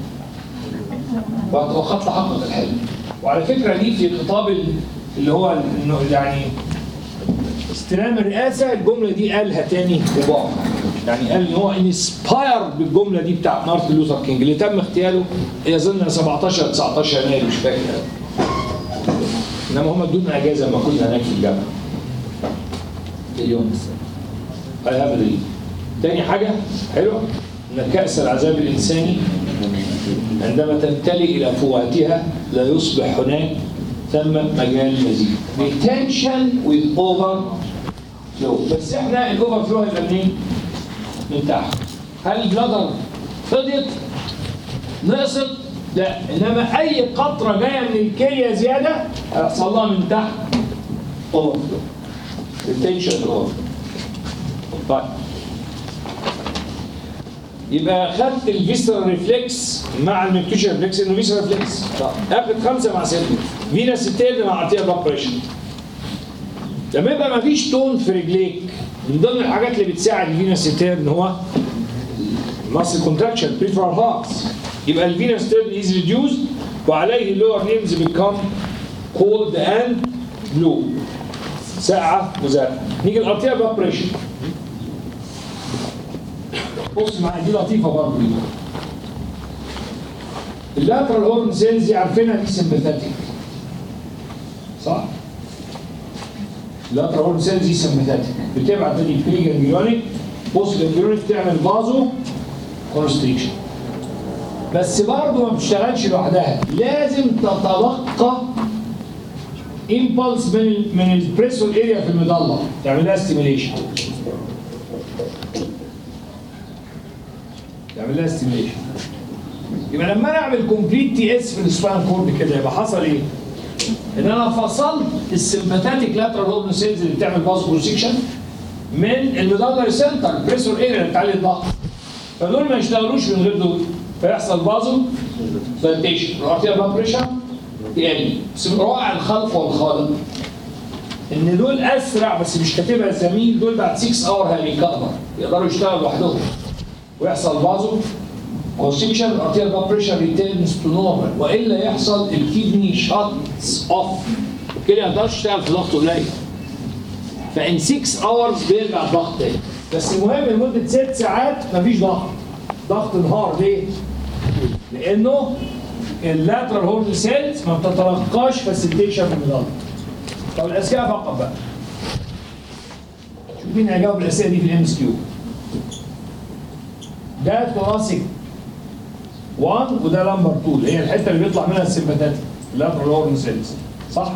وقد تحقق الحلم وعلى فكره دي في خطاب ال- اللي هو انه يعني استلام الرئاسه الجمله دي قالها تاني لبعض يعني قال ان هو انسباير بالجمله دي بتاعت مارتن لوثر كينج اللي تم اغتياله يظن 17 19 يناير مش فاكر انما هم ادونا اجازه لما كنا هناك في الجامعه اليوم I have a dream. تاني حاجه حلوه ان كاس العذاب الانساني عندما تمتلئ الى فواتها لا يصبح هناك ثم مجال مزيد retention with over flow بس احنا الاوفر فلو هيبقى منين؟ من تحت هل البلادر فضيت؟ نقصت؟ لا انما اي قطره جايه من الكليه زياده هيحصل لها من تحت اوفر فلو retention اوفر طيب يبقى خدت الفيسرال ريفلكس مع الميكتوشن ريفلكس انه فيسرال ريفلكس اخد خمسه مع سته فينا ستين مع ارتيا بلاد بريشر لما يبقى مفيش تون في رجليك من ضمن الحاجات اللي بتساعد الفينا ستيرن هو ماسل كونتراكشن بريفرال هارتس يبقى الفينا ستيرن از ريديوزد وعليه اللور نيمز بيكم كولد اند بلو ساقعه وزرقاء نيجي الارتيا بلاد بريشر بص معايا دي لطيفه برضه دي اللاترال هورن سيلز دي عارفينها دي سمباثيك صح؟ اللاترال هورن سيلز دي سمباثيك بتبعت دي بري جانجليونيك بص جانجليونيك تعمل فازو كونستريكشن بس برضه ما بتشتغلش لوحدها لازم تتلقى امبلس من ال من البريسول اريا في المضله تعمل لها ستيميليشن تعمل لها ستيميليشن يبقى لما انا اعمل كومبليت تي اس في السبان كورد كده يبقى حصل ايه؟ ان انا فصلت السمباثيك لاترال هورن سيلز اللي بتعمل فاز بروسيكشن من الميدالري سنتر بريسور اريا اللي بتعلي الضغط فدول ما يشتغلوش من غير دول فيحصل فازو دايتيشن الارتيال بلاد بريشر يقل بس من روائع الخلق والخالق ان دول اسرع بس مش كاتبها الزميل دول بعد 6 اور هيريكفر يقدروا يشتغلوا لوحدهم ويحصل فازو كونستريكشن الارتيال بلاد بريشر ريتيرنز تو نورمال والا يحصل الكدني شاتس اوف كده ما يقدرش يشتغل في ضغط قليل فان 6 اورز بيرجع الضغط تاني بس المهم لمده 6 ساعات مفيش ضغط ضغط انهار ليه؟ لانه اللاترال هورن سيلز ما بتتلقاش فاسيلتيشن من الضغط طب الاذكياء فقط بقى مين هيجاوب الاسئله دي في الام اس كيو ده ثوراسيك 1 وده لمبر 2 اللي هي الحته اللي بيطلع منها السمباتات اللاترال هورن سيلز صح؟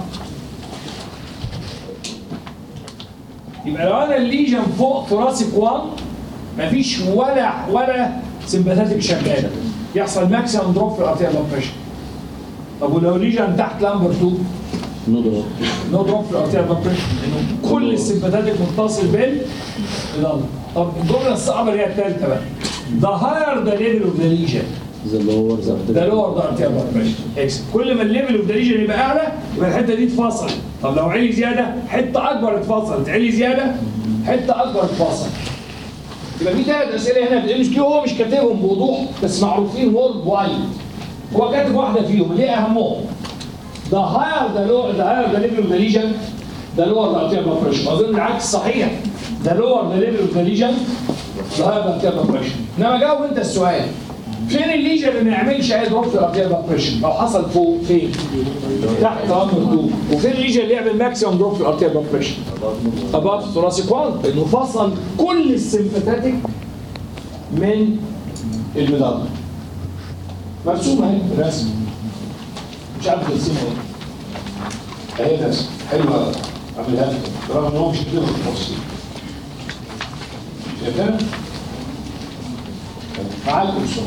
يبقى لو انا الليجن فوق ثوراسيك 1 مفيش ولا ولا سمباتاتيك شغاله يحصل ماكسيمم دروب في الارتيال بلاد بريشر طب ولو الليجن تحت لمبر 2 نضرب نو دروب في الارتيال بلاد بريشر لانه كل السمباتاتيك متصل بال بالقلب. طب الجمله الصعبه اللي هي الثالثه بقى The higher the level of the lesion ذا لور ده لور ده ارتيال بلاد بريشر اكس كل ما الليفل اوف ذا ليجن يبقى اعلى يبقى الحته دي اتفصلت طب لو علي زياده حته اكبر اتفصلت علي زياده حته اكبر اتفصلت يبقى في ثلاث اسئله هنا في الام اس كيو هو مش كاتبهم بوضوح بس معروفين وورد وايد هو كاتب واحده فيهم اللي هي اهمهم ده هاير ده لو ده هاير ده ليفل اوف ذا ليجن ده لور ده ارتيال بلاد بريشر اظن العكس صحيح ده لور ده ليفل اوف ذا ليجن ده هاير ده ارتيال بلاد بريشر انما جاوب انت السؤال فين الليجن اللي ما يعملش اي دروب في الارتيال بلاد بريشر لو حصل فوق فين؟ تحت امر الدوب وفين الليجن اللي يعمل ماكسيمم دروب في الارتيال بلاد بريشر؟ اباف ثوراسيك 1 لانه فصل كل السمباتيك من المدار مرسومه اهي رسم مش عارف ترسمها ايه اهي رسم حلوه عاملها لكم رغم ان هو مش كده في التفصيل شايفها؟ معاكم الصوت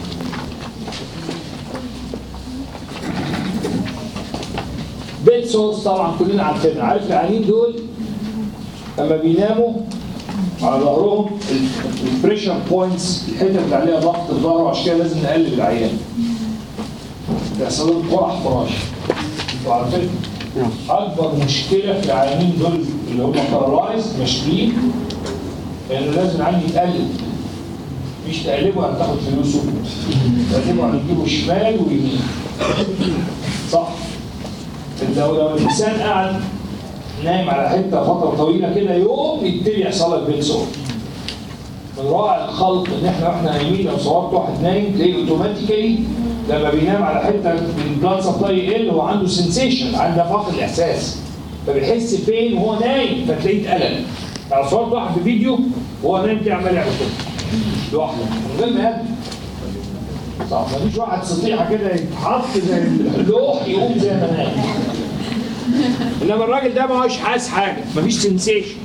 بيت سورس طبعا كلنا عارفينها عارف العيانين دول لما بيناموا على ظهرهم البريشر بوينتس الحته اللي عليها ضغط الظهر وعشان كده لازم نقلب العيان بيحصل لهم قرح فراش انتوا عارفين اكبر مشكله في العيانين دول اللي هم بارالايز مشلين انه لازم العيان يتقلب مش تقلبه هتاخد فلوسه تقلبه هتجيبه شمال ويمين صح لو لو الانسان قاعد نايم على حته فتره طويله كده يوم يبتدي يحصل لك بيت سور من رائع الخلق ان احنا واحنا نايمين لو صورت واحد نايم تلاقيه اوتوماتيكالي لما بينام على حته البلاد سبلاي يقل هو عنده سنسيشن عنده فقد الاحساس فبيحس فين وهو نايم فتلاقيه اتقلب لو صورت واحد في فيديو وهو نايم تلاقيه عمال يعمل كده لوحده من غير ما يقلب صح مفيش واحد سطيحه كده يتحط زي اللوح يقوم زي ما نام انما الراجل ده ما هوش حاسس حاجه مفيش سنسيشن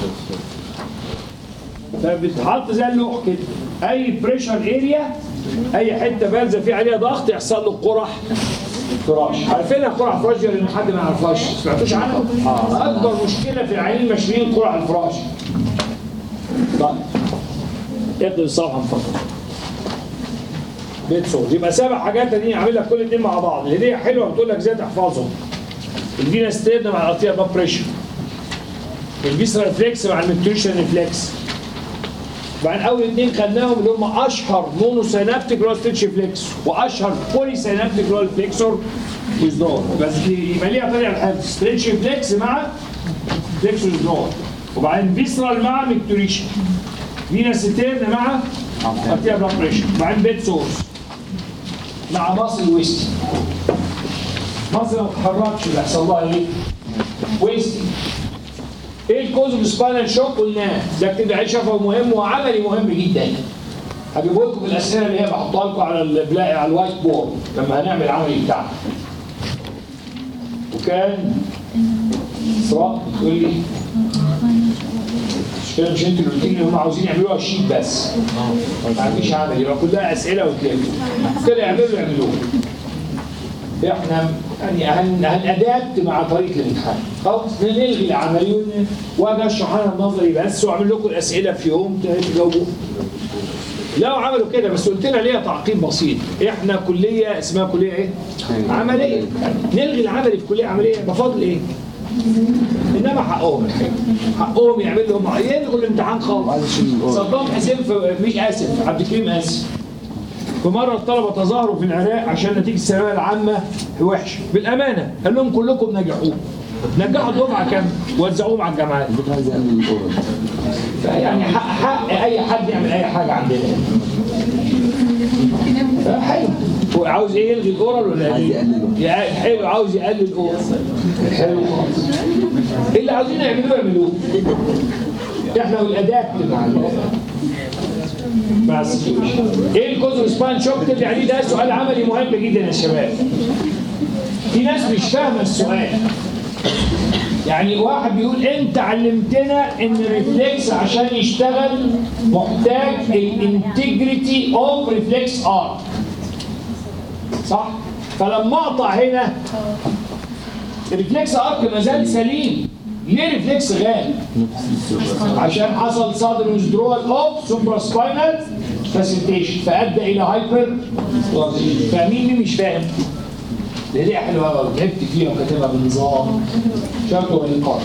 فبتحط زي اللوح كده اي بريشر اريا اي حته بارزه في عليها ضغط يحصل له قرح فراش عارفينها قرح فراش ولا ان حد ما يعرفهاش سمعتوش عنها؟ اكبر مشكله في العيانين المشهورين قرح الفراش طيب اقلب الصفحه فقط بيت صوت يبقى سبع حاجات تانيين اعمل لك كل اتنين مع بعض اللي هي حلوه بتقول لك ازاي تحفظهم الفينا ستيرن مع الارتيا باب بريشر الفيسرال ريفلكس مع الميتريشن ريفلكس وبعدين اول اتنين خدناهم اللي هم اشهر مونو سينابتيك رول ستيتش فليكس واشهر بولي سينابتيك رول فليكسور ويزدور بس دي- يبقى ليها طريقه الحفظ ستيتش فليكس مع فليكسور ويزدور وبعدين فيسرال مع ميكتوريشن فينا ستيرن مع ارتيا بلاد بريشر وبعدين بيت سورس مع ماسل ويست مصر ما تتحركش بيحصل لها ايه؟ ويستنج ايه الكوز اوف سباينال شوك قلناه ده اكتب عليه شفوي مهم وعملي مهم جدا هجيبه لكم الاسئله اللي هي بحطها لكم على البلاقي على الوايت بورد لما هنعمل العملي بتاعنا وكان اسراء بتقول لي مش كده مش انتوا اللي قلت لي ان هم عاوزين يعملوها شيت بس ما فيش عمل يبقى كلها اسئله وتلاقوا كده يعملوا يعملوها احنا يعني هن هنأدابت مع طريقه الامتحان خلاص نلغي العملي ون- واجي اشرح انا النظري بس واعمل لكم الاسئله في يوم تجاوبوا لو عملوا كده بس قلت لنا ليها تعقيب بسيط احنا كليه اسمها كليه ايه؟ عمليه نلغي العملي في كليه عمليه بفضل ايه؟ انما حقهم الحقيقه حقهم يعمل لهم يلغوا الامتحان خالص صدام حسين في مش اسف عبد الكريم اسف في مرة الطلبة تظاهروا في العراق عشان نتيجة الثانوية العامة وحشة بالأمانة قال لهم كلكم نجحوا نجحوا دفعة كام وزعوهم على الجامعات يعني حق, حق أي حد يعمل أي حاجة عندنا حلو هو عاوز ايه يلغي الاورال ولا عايز ايه؟ يقلله. يع- حلو عاوز يقلل الاورال حلو خالص اللي عاوزين يعملوه يعملوه احنا والادابتيف بس ايه الكوز سبان شوك تبني عليه ده سؤال عملي مهم جدا يا شباب في ناس مش فاهمه السؤال يعني واحد بيقول انت علمتنا ان الريفلكس عشان يشتغل محتاج الانتجريتي اوف ريفلكس ار صح فلما اقطع هنا الريفلكس ارك ما زال سليم ليه ريفلكس غاب عشان حصل صدر ويزدرول اوف سوبرا سباينال فاسيتيشن فادى الى هايبر فاهمين مين مش فاهم دي دي حلوه قوي تعبت فيها وكاتبها بنظام شكله القاط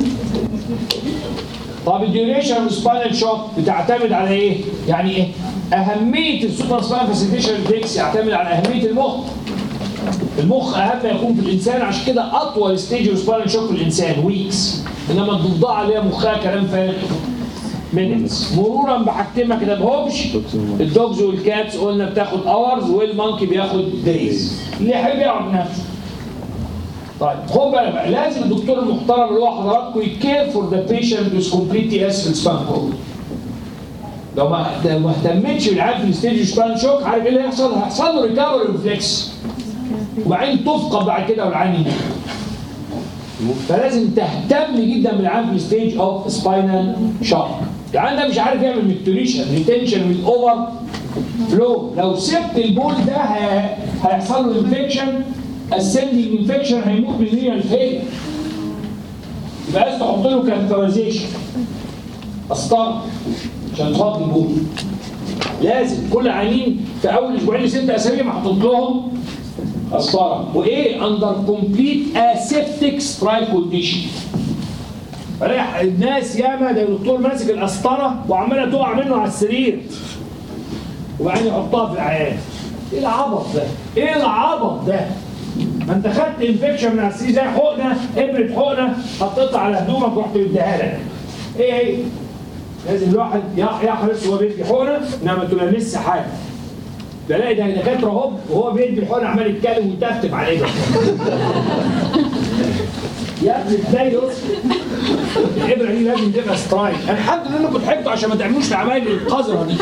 طب الديوريشن سباينال شوك بتعتمد على ايه؟ يعني ايه؟ اهميه السوبر سباينال فاسيتيشن ريفلكس يعتمد على اهميه المخ المخ اهم ما يكون في الانسان عشان كده اطول ستيج سباينال شوك في الانسان ويكس انما الضفدعه اللي هي مخها كلام فارغ مينتس مرورا بحاجتين ما كتبهمش الدوجز والكاتس قلنا بتاخد اورز والمونكي بياخد دايز اللي يحب يقعد نفسه طيب خد بالك بقى لازم الدكتور المحترم اللي هو حضراتكم يكير فور ذا بيشنت ويز كومبليتلي اس في السبان كود لو ما لو ما اهتمتش بالعيال في الستيج سبان شوك عارف ايه اللي هيحصل؟ هيحصل له ريكفري ريفلكس وبعدين تفقد بعد كده والعين يموت فلازم تهتم جدا بالعيان في الستيج اوف سباينال شوك العيان ده مش عارف يعمل ميكتوريشن ريتنشن من اوفر فلو لو سبت البول ده ه- هيحصل له انفكشن اسندنج انفكشن هيموت من ريال فيل يبقى لازم تحط له كاركترايزيشن اسطر عشان تفضي البول لازم كل عيانين في اول اسبوعين لست اسابيع محطوط لهم قسطره وايه اندر كومبليت اسيبتيك سترايك كونديشن فلاقي الناس ياما ده الدكتور ماسك القسطره وعماله تقع منه على السرير وبعدين يحطها في العيان ايه العبط ده؟ ايه العبط ده؟ ما انت خدت انفكشن من على السرير زي حقنه ابره حقنه حطيتها على هدومك ورحت مديها لك ايه هي؟ لازم الواحد يح- يحرص وهو بيدي حقنه انها ما تلامسش حاجه بلاقي ده دكاتره اهو وهو بيدي الحقنه عمال يتكلم ويتفتف على ايده يا ابني ازاي يسكت الابره دي لازم تبقى سترايك انا الحمد لله انكم ضحكتوا عشان ما تعملوش العمايل القذره دي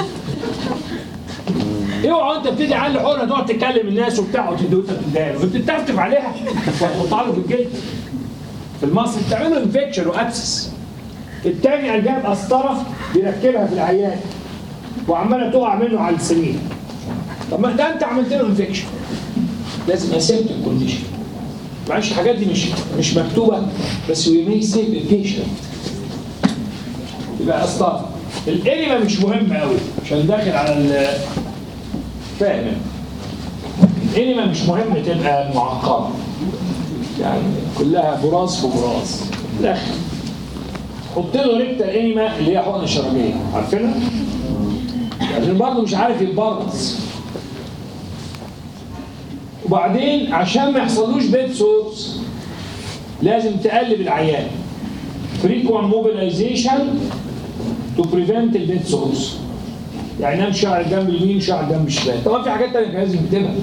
اوعى انت بتدي عيال حقنه تقعد تكلم الناس وبتاع وتدي وانت بتديها له بتتفتف عليها وتحطها له في الجلد في المصل بتعمله انفكشن وابسس التاني قال جاب قسطره بيركبها في العيان وعماله تقع منه على السرير طب ما ده انت عملت له انفكشن لازم اسيبت الكونديشن معلش الحاجات دي مش مش مكتوبه بس وي مي سيف البيشنت يبقى قسطره الانيما مش مهم قوي عشان داخل على ال فاهم الانيما مش مهم تبقى معقده يعني كلها براس في براس لا حط له ريكتا الانيما اللي هي حقنه شرجيه عارفينها؟ عشان برضه مش عارف يتبرص وبعدين عشان ما يحصلوش بيت سورس لازم تقلب العيان frequent mobilization to prevent البيت سورس يعني نام شعر جنب اليمين شعر جنب الشمال طبعا في حاجات تانية كان لازم نكتبها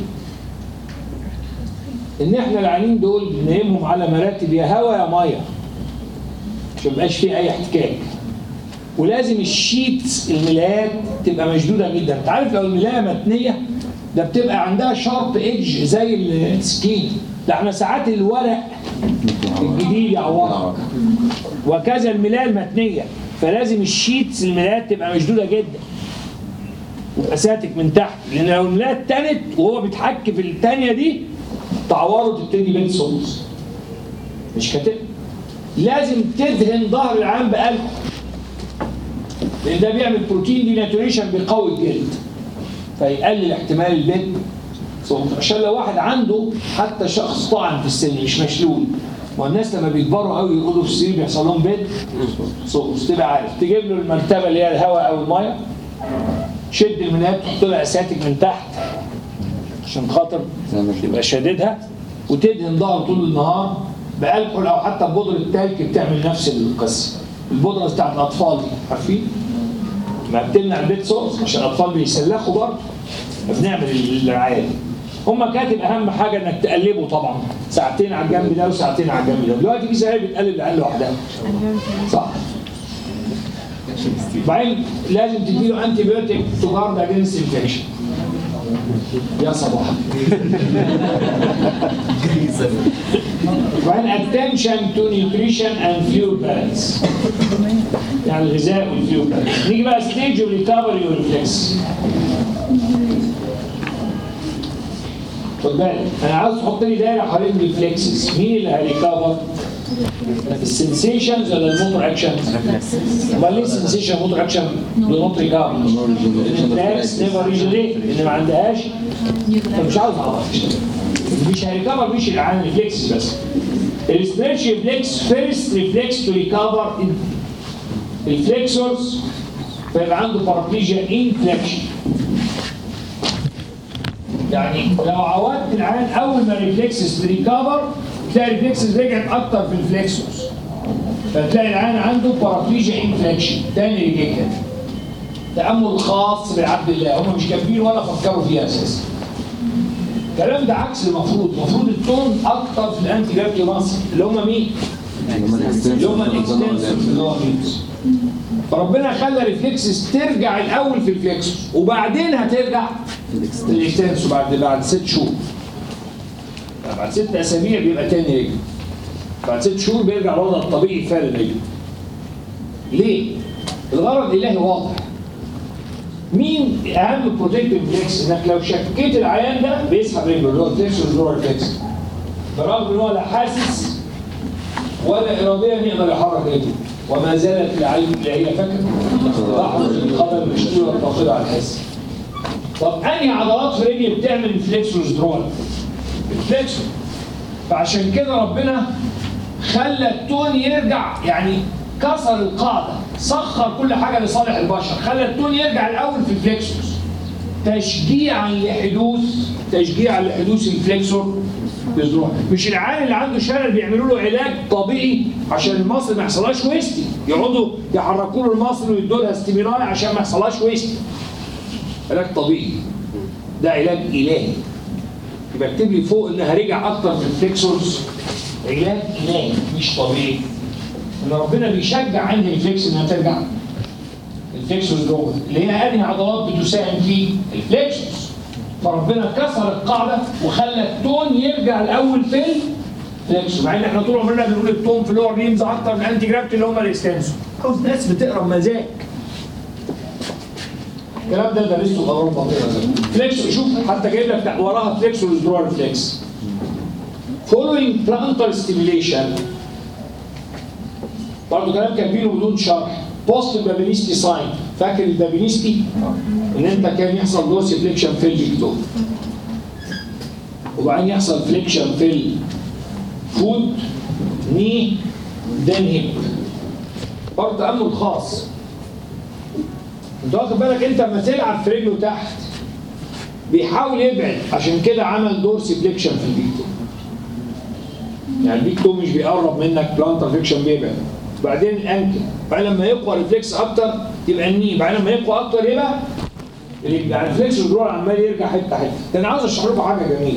ان احنا العيانين دول بننيمهم على مراتب يا هوا يا ميه عشان ما يبقاش فيه اي احتكاك ولازم الشيتس الملايات تبقى مشدوده جدا انت عارف لو الملايه متنيه ده بتبقى عندها شارب ايدج زي السكين ده احنا ساعات الورق الجديد يعورك وكذا الملايه المتنيه فلازم الشيتس الملايات تبقى مشدوده جدا يبقى ساتك من تحت لان لو الملايه اتنت وهو بيتحك في الثانيه دي تعوره تبتدي بيت سولز مش كاتب لازم تدهن ظهر العام بقلب لان ده بيعمل بروتين ديناتوريشن بيقوي الجلد فيقلل احتمال البيت صوت عشان لو واحد عنده حتى شخص طعن في السن مش مشلول والناس لما بيكبروا قوي يقعدوا في السرير بيحصل لهم بيت صوت تبقى عارف تجيب له المرتبه اللي هي الهواء او الميه شد المناب تحط لها اساتك من تحت عشان خاطر تبقى شاددها وتدهن ظهره طول النهار بالكحول او حتى ببودره تلج بتعمل نفس القصه البودره بتاعت الاطفال دي عارفين؟ ما بتمنع البيت سورس عشان الاطفال بيسلخوا برضه بنعمل الرعايه هم كاتب اهم حاجه انك تقلبه طبعا ساعتين على الجنب ده وساعتين على الجنب ده دلوقتي في سراير بتقلب العيال لوحدها صح وبعدين لازم تديله انتي بيوتيك تو جارد اجينست انفكشن يا صباح وبعدين اتنشن تو نيوتريشن اند فيول بالانس يعني الغذاء والفيول بالانس نيجي بقى ستيج ريكفري والريفلكس خد بالك انا عاوز تحط لي دايره حوالين الريفلكسز مين اللي هيريكفر؟ السنسيشنز ولا الموتور اكشن؟ امال ليه السنسيشن موتور اكشن دو نوت ريكفر؟ الريفلكس نيفر ريجنريت لان ما عندهاش فمش عاوز اعرف مش هيريكفر مش العين ريفلكس بس السبريتش ريفلكس فيرست ريفلكس تو ريكفر الفليكسورز فيبقى عنده بارابليجيا انفليكشن يعني لو عودت العين اول ما الريفلكسز ريكفر تلاقي الريفلكسز رجعت اكتر في الفليكسورز فتلاقي العين عنده بارابليجيا انفليكشن تاني رجع كده تامل خاص بعبد الله هم مش كاتبين ولا فكروا فيها اساسا الكلام ده عكس المفروض المفروض التون اكتر في الانتي جرافيتي مصر اللي هم مين؟ اللي هم الاكستنسورز اللي هو ميوز فربنا خلى الريفلكسز ترجع الاول في الفليكسور وبعدين هترجع الاكستنسور بعد بعد ست شهور بعد ست اسابيع بيبقى تاني رجل بعد ست شهور بيرجع الوضع الطبيعي فعلا رجل ليه؟ الغرض الالهي واضح مين اهم بروتكتيف ريفلكس انك لو شكيت العيان ده بيسحب رجله اللي هو الفليكس اللي هو الريفلكس برغم ان هو لا حاسس ولا اراديا يقدر يحرك رجله وما زالت العين اللي هي فاكر تحرك القدم المشتوره الطاقده على الحس طب انهي عضلات في رجلي بتعمل فليكسورز درول الفليكسور فعشان كده ربنا خلى التون يرجع يعني كسر القاعده سخر كل حاجه لصالح البشر خلى التون يرجع الاول في الفليكسورز تشجيعا لحدوث تشجيعا لحدوث الفليكسور بيزروع مش العيان اللي عنده شلل بيعملوا له علاج طبيعي عشان المصل ما يحصلهاش ويستي يقعدوا يحركوا له المصل ويدوا لها ستيمولاي عشان ما يحصلهاش ويستي علاج طبيعي ده علاج الهي يبقى اكتب لي فوق انها رجع اكتر من الفليكسورز علاج الهي مش طبيعي ان ربنا بيشجع انهي الفليكس انها ترجع الفليكسورز جوه اللي هي انهي عضلات بتساهم في الفليكسورز فربنا كسر القاعده وخلى التون يرجع الاول في الفليكسور مع ان احنا طول عمرنا بنقول التون في اللور ريمز اكتر من انتي جرافيتي اللي هم الاكستنسور عاوز ناس بتقرا بمزاج الكلام ده درسته قرار بطيئه فليكسور شوف حتى جايب لك وراها فليكسور وذرو ريفلكس following plantar stimulation برضه كلام كاتبينه بدون شرح بوست بابينيستي ساين فاكر البابينيستي ان انت كان يحصل دوسي فليكشن في الجيكتو وبعدين يحصل فليكشن في الفود ني دين هيب برضه تامل خاص انت واخد بالك انت لما تلعب في رجله تحت بيحاول يبعد عشان كده عمل دورسي فليكشن في البيك تو يعني البيك تو مش بيقرب منك بلانتر فليكشن بيبعد بعدين الانكل بعدين لما يقوى الريفلكس اكتر يبقى الني بعدين لما يقوى اكتر يبقى الرجل. يعني الريفلكس الجرور عمال يرجع حته حته ده انا عاوز اشرح لكم حاجه جميله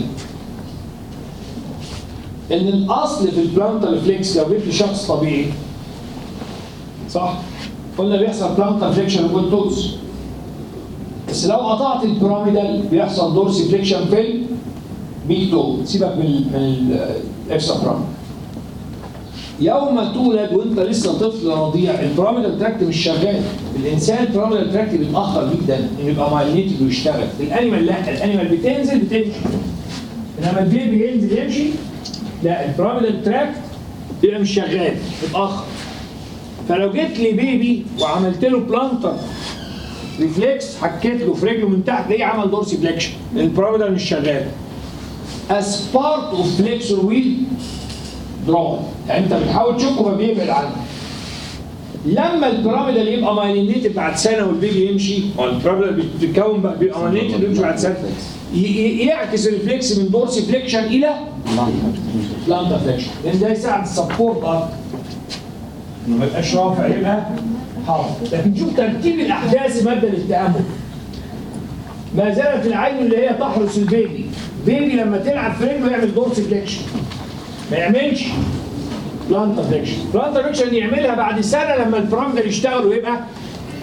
ان الاصل في البلانتر ريفلكس لو جبت شخص طبيعي صح قلنا بيحصل بلانتر فليكشن وجولتوز بس لو قطعت البيراميدال بيحصل دورسي فليكشن في البيك تو سيبك من من الاكسترا براميدال يوم تولد وانت لسه طفل رضيع البيراميدال تراكت مش شغال الانسان البيراميدال تراكت بيتاخر جدا انه يبقى مايليتد ويشتغل الانيمال لا الانيمال بتنزل بتمشي انما البيبي ينزل يمشي لا البيراميدال تراكت بيبقى مش شغال متاخر فلو جيت لي بيبي وعملت له بلانتر ريفلكس حكيت له في رجله من تحت ليه عمل دورسي فليكشن البيراميدال مش شغال as part of flexor wheel drawn يعني انت بتحاول تشكه فبيبعد عنك لما البيراميدال يبقى مايلينيتد بعد سنه والبيبي يمشي هو البيراميدال بيتكون بقى بيبقى مايلينيتد ويمشي بعد سنه ي- ي- يعكس الريفلكس من دورسي فليكشن الى بلانتا فليكشن لان ده يساعد السبورت اكتر انه ما يبقاش رافع يبقى حاضر لكن شوف ترتيب الاحداث ماده للتامل ما زالت العين اللي هي تحرس البيبي بيبي لما تلعب في رجله يعمل دورسي فليكشن ما يعملش بلانتا فليكشن بلانتا فليكشن يعملها بعد سنه لما البراميدال يشتغل ويبقى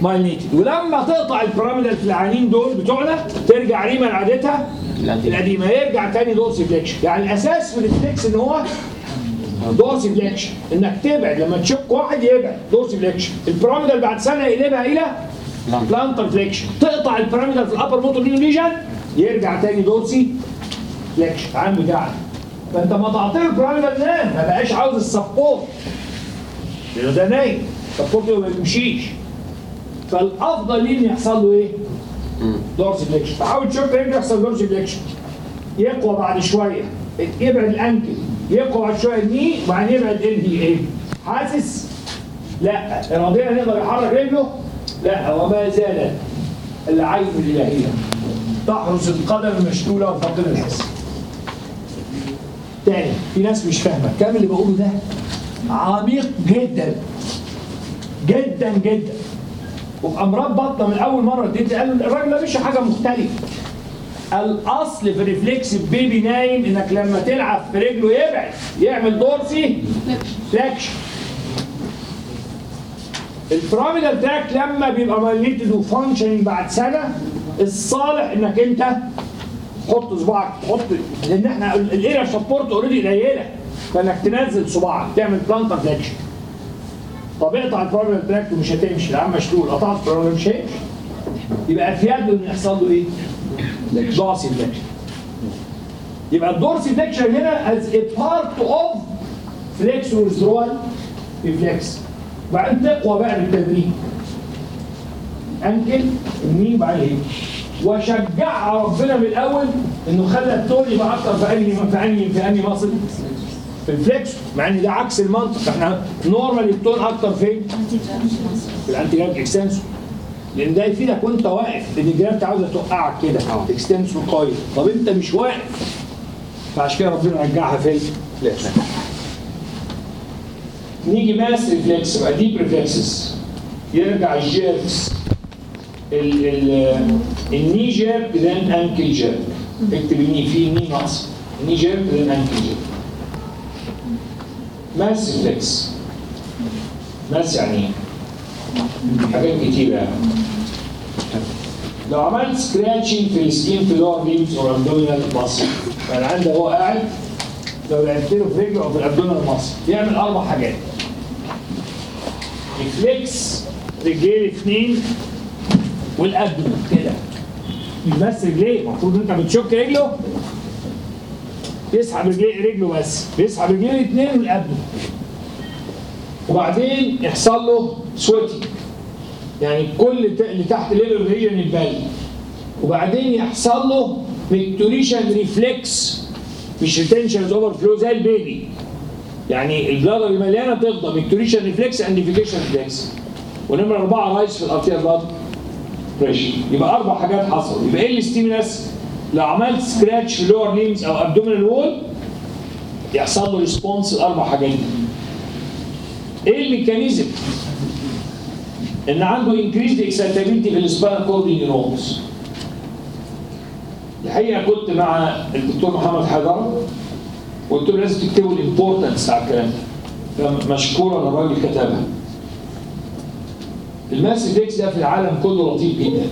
مايلينيتد ولما تقطع البيراميدال في العيانين دول بتوعنا ترجع ريما لعادتها القديمه يرجع تاني دورسي فليكشن يعني الاساس في الريفلكس ان هو دورسي فليكشن انك تبعد لما تشك واحد يبعد دورسي فليكشن البيراميدال بعد سنه يقلبها الى بلانتر فليكشن تقطع البيراميدال في الابر موتور نيو ليجن يرجع تاني دورسي فليكشن العام بتاعك فانت ما تعطيه البيراميدال نام ما بقاش عاوز السبورت لانه ده نايم السبورت ما بيمشيش فالافضل ليه ان يحصل له ايه؟ دورسي فليكشن فحاول تشوف رجله يحصل دورسي فليكشن يقوى بعد شويه يبعد الانكل يقوى بعد شويه الني وبعدين يبعد ال دي ايه حاسس لا اراديا يقدر يحرك رجله لا وما زال العين الالهيه تحرس القدم المشلوله وفقد الحس تاني في ناس مش فاهمه الكلام اللي بقوله ده عميق جدا جدا جدا وفي امراض بطنه من اول مره اديت قالوا الراجل ده مش حاجه مختلفه الاصل في الريفلكس بيبي نايم انك لما تلعب في رجله يبعد يعمل دورسي فليكشن البيراميدال تراك لما بيبقى ماليتد وفانكشننج بعد سنه الصالح انك انت تحط صباعك تحط لان احنا الايرا سبورت اوريدي قليله فانك تنزل صباعك تعمل بلانتر فليكشن طب اقطع البيراميدال تراك ومش هتمشي العم مشلول قطعت البيراميدال مش هيمشي يبقى في يده ان يحصل له ايه؟ دورسي فليكشن يبقى الدورسي فليكشن هنا از a part of flex withdrawal reflex وبعدين تقوى بقى بالتدريج انكل الني وبعدين وشجعها ربنا من الاول انه خلى التون يبقى اكتر في انهي في انهي في انهي مصل في الفليكس مع ان ده عكس المنطق احنا نورمال التون اكتر فين؟ في الانتي جراف اكستنسور لان ده يفيدك وانت واقف لان الجراف عاوزه توقعك كده اكستنسور قوي طب انت مش واقف فعشان كده ربنا رجعها في الفليكس نيجي ماس ريفلكس بقى ديب ريفلكسز يرجع الجيركس ال ال الني جيرك ذن انكل جيرك اكتب الني في الني ناقص الني جيرك ذن انكل جيرك ماس ريفلكس ماس يعني ايه؟ حاجات كتيرة يعني لو عملت سكراتشنج في السكين في لور ريبس او ابدومينال ماسل يعني عندي هو قاعد لو لعبت له في رجله او في الابدومينال ماسل يعمل اربع حاجات ريفلكس رجليه الاثنين والابدومين كده مش بس رجليه المفروض انت بتشك رجله يسحب رجليه رجله بس بيسحب رجليه الاثنين والابدومين وبعدين يحصل له سويتنج يعني كل ت- اللي تحت ليفل هي البال وبعدين يحصل له ميكتوريشن ريفلكس مش ريتنشن اوفر فلو زي البيبي يعني البلادر المليانه تفضى ميكتوريشن ريفلكس انديفيكيشن ريفلكس ونمره اربعه رايس في الارتير بلاد بريشر يبقى اربع حاجات حصلوا يبقى ايه الستيمولس لو عملت سكراتش في لور ليمز او ابدومينال وول يحصل له ريسبونس الاربع حاجات دي ايه الميكانيزم ان عنده increased excitability في السباينال كورد نيورونز الحقيقه كنت مع الدكتور محمد حيدر وقلت له لازم تكتبوا الامبورتنس بتاع الكلام ده فمشكورا الراجل كتبها الماس ريفلكس ده في العالم كله لطيف جدا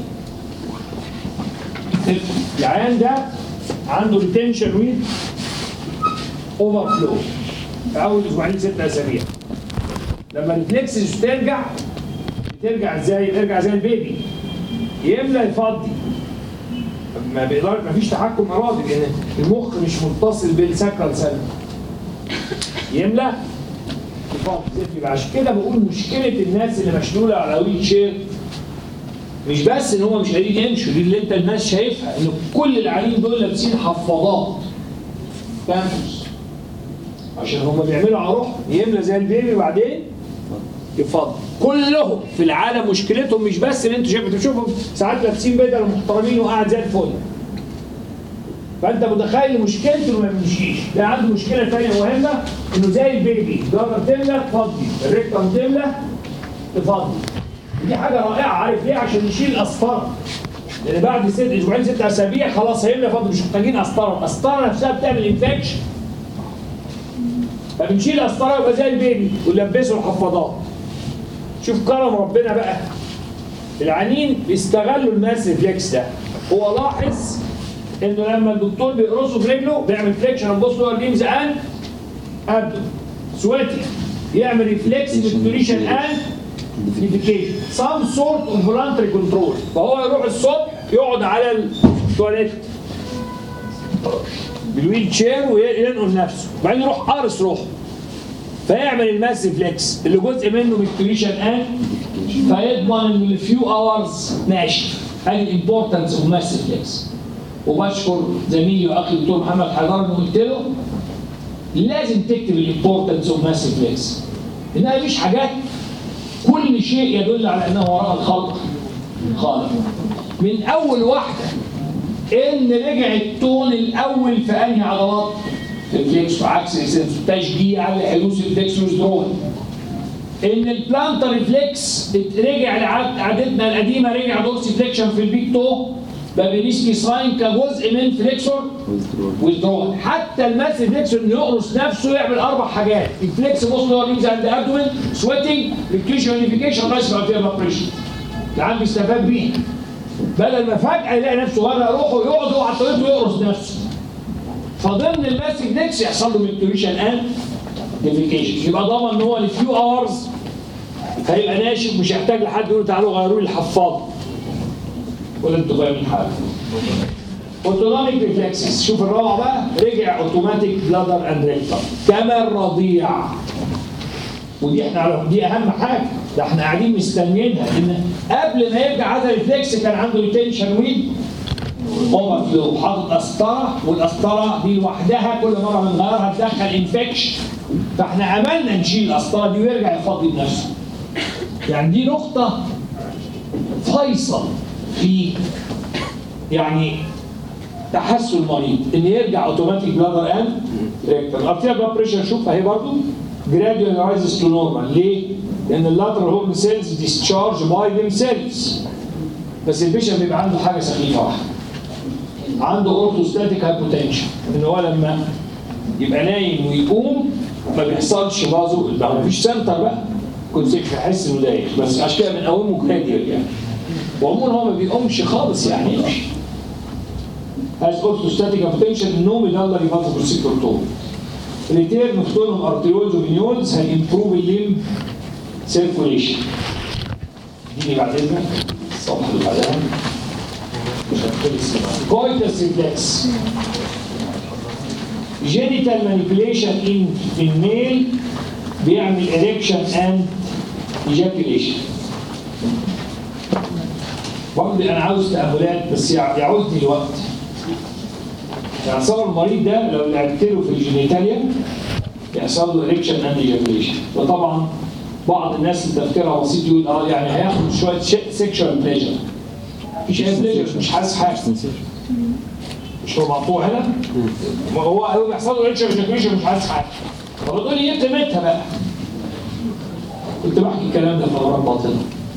العيان ده عنده ريتنشن ويز اوفر فلو في اول اسبوعين ست اسابيع لما الريفلكسز ترجع ترجع ازاي؟ ترجع زي البيبي يملى يفضي ما بيقدر ما فيش تحكم ارادي لان المخ مش متصل بالساكرال سيل يملى يفضي يبقى عشان كده بقول مشكله الناس اللي مشلوله على ويل شير مش بس ان هم مش قادرين يمشوا دي اللي انت الناس شايفها ان كل العيانين دول لابسين حفاضات بامبرز عشان هم بيعملوا على روحهم يملى زي البيبي وبعدين يفضل كلهم في العالم مشكلتهم مش بس ان انتوا شايفوا تشوفهم ساعات لابسين بدل محترمين وقاعد زي الفل فانت متخيل مشكلته انه ما بيمشيش ده عنده مشكله ثانيه مهمه انه زي البيبي الجرة تملى تفضي الريكتم تملى تفضي دي حاجه رائعه عارف ليه عشان نشيل القسطره لان بعد ست اسبوعين ست اسابيع خلاص هيملى فاضي مش محتاجين قسطره القسطره نفسها بتعمل انفكشن فبنشيل قسطره يبقى زي البيبي ونلبسه الحفاضات شوف كرم ربنا بقى العيانين بيستغلوا الماس ريفلكس ده هو لاحظ انه لما الدكتور بيقرصه برجله بيعمل فليكشن بص له ليمز ان ابدو سويتي يعمل ريفلكس ديكتوريشن ان ديفيكيشن سام سورت اوف فولانتري كنترول فهو يروح الصبح يقعد على التواليت بالويل تشير وينقل نفسه بعدين يروح قارص روحه فيعمل الماس ريفلكس اللي جزء منه ديكتوريشن ان فيضمن ان الفيو اورز ماشي ادي الامبورتنس اوف ماس ريفلكس وبشكر زميلي واخي الدكتور محمد حجار انه قلت له لازم تكتب الامبورتنس اوف ماس ريفلكس انها مش حاجات كل شيء يدل على انه وراء الخلق خالق من اول واحده ان رجع التون الاول في انهي عضلات الفليكس وعكس السنس تشجيع لحدوث الفليكس ويزدرول ان البلانتر ريفلكس رجع لعادتنا القديمه رجع دورسي فليكشن في البيك تو بابينيسكي ساين كجزء من فليكسور ويزدرول حتى الماس ريفلكسور انه يقرص نفسه يعمل اربع حاجات الفليكس بوست لور ليمز اند ابدومن سويتنج ريكتيشن يونيفيكيشن رايس ارتيريال بريشر العيال بيستفاد بيها بدل ما فجاه يلاقي نفسه غرق روحه يقعد هو على الطريق ويقرص نفسه فضمن الماس ريفلكس يحصل له ميكتوريشن اند ديفيكيشن يبقى ضمن ان هو لفيو اورز هيبقى ناشف مش هيحتاج لحد يقول له تعالوا غيروا لي الحفاضه ولا انتوا فاهمين حاجه اوتونوميك ريفلكسز شوف الروعه بقى رجع اوتوماتيك بلادر اند ريكتر كما الرضيع ودي احنا على دي اهم حاجه ده احنا قاعدين مستنيينها ان قبل ما يرجع هذا الريفلكس كان عنده ريتنشن ويل اوفر فلو حاطط قسطره والقسطره دي لوحدها كل مره بنغيرها تدخل انفكشن فاحنا عملنا نشيل القسطره دي ويرجع يفضي بنفسه يعني دي نقطه فيصل في يعني تحسن المريض ان يرجع اوتوماتيك بلادر اند ريكتر الارتيال بلاد بريشر شوف اهي برضو gradually rises to normal ليه؟ لان اللاترال هورن سيلز ديسشارج باي ذيم سيلز بس البيشنت بيبقى عنده حاجه سخيفه واحده عنده اورثوستاتيك هايبوتنشن ان هو لما يبقى نايم ويقوم ما بيحصلش بازو ما مفيش سنتر بقى كنت يحس انه دايخ بس عشان كده بنقومه جراديوال يعني وعموما هو ما بيقومش خالص يعني يمشي has orthostatic hypotension no medullary vasopressor tone return of tone of arterioles وفينيولز هيمبروف الليم سيركوليشن دي بعد اذنك الصفحه اللي بعدها مش هتخلص كويتس ريفلكس genital manipulation in in male بيعمل erection and ejaculation برضه انا عاوز تاملات بس يع- يعوزني الوقت يعني صار المريض ده لو لعبت له في الجينيتاليا يحصل له اريكشن اند ايجاكوليشن وطبعا بعض الناس اللي تفكيرها بسيط يقول اه يعني هياخد شويه سيكشوال بليجر مفيش اي بليجر مش حاسس حاجه مش هو مقطوع هنا ما هو هو بيحصل له اريكشن ايجاكوليشن مش حاسس حاجه طب تقول لي جبت متها بقى كنت بحكي الكلام ده في امراض باطنه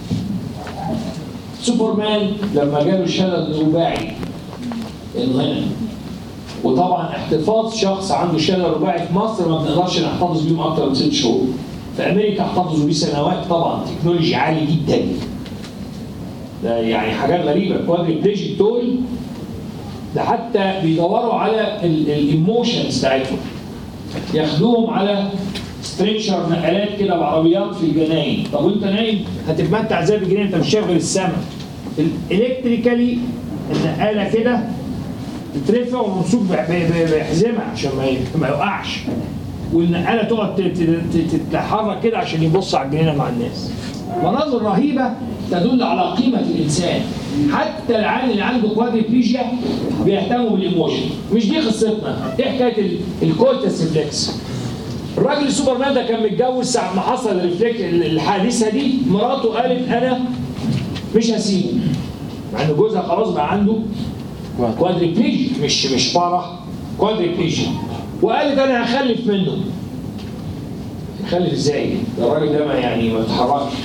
سوبرمان لما جاله شلل رباعي انغنى وطبعا احتفاظ شخص عنده شلل رباعي في مصر ما بنقدرش نحتفظ بيهم اكتر من ست شهور في امريكا احتفظوا بيه سنوات طبعا تكنولوجي عالي جدا ده يعني حاجات غريبه كوادريبليجيك دول ده حتى بيدوروا على الايموشنز بتاعتهم ياخدوهم على ستريتشر نقلات كده بعربيات في الجناين طب وانت نايم هتتمتع ازاي بالجناين انت مش شايف غير السما الكتريكالي النقاله كده تترفع وممسوك بح- ب- ب- بحزمه عشان ما ي- ما يوقعش والنقاله تقعد ت- ت- ت- تتحرك كده عشان يبص على الجنينه مع الناس مناظر رهيبه تدل على قيمه الانسان حتى العيال اللي عنده كوادريبليجيا بيهتموا بالايموشن مش دي قصتنا ايه حكايه ال- الكويتس ريفلكس الراجل السوبرمان ده كان متجوز ساعة ما حصل الريفلكت الحادثة دي مراته قالت أنا مش هسيبه مع إن جوزها خلاص بقى عنده كوادريبليجيا مش مش بارا كوادريبليجيا وقالت أنا هخلف منه يخلف إزاي؟ ده الراجل ده ما يعني ما يتحركش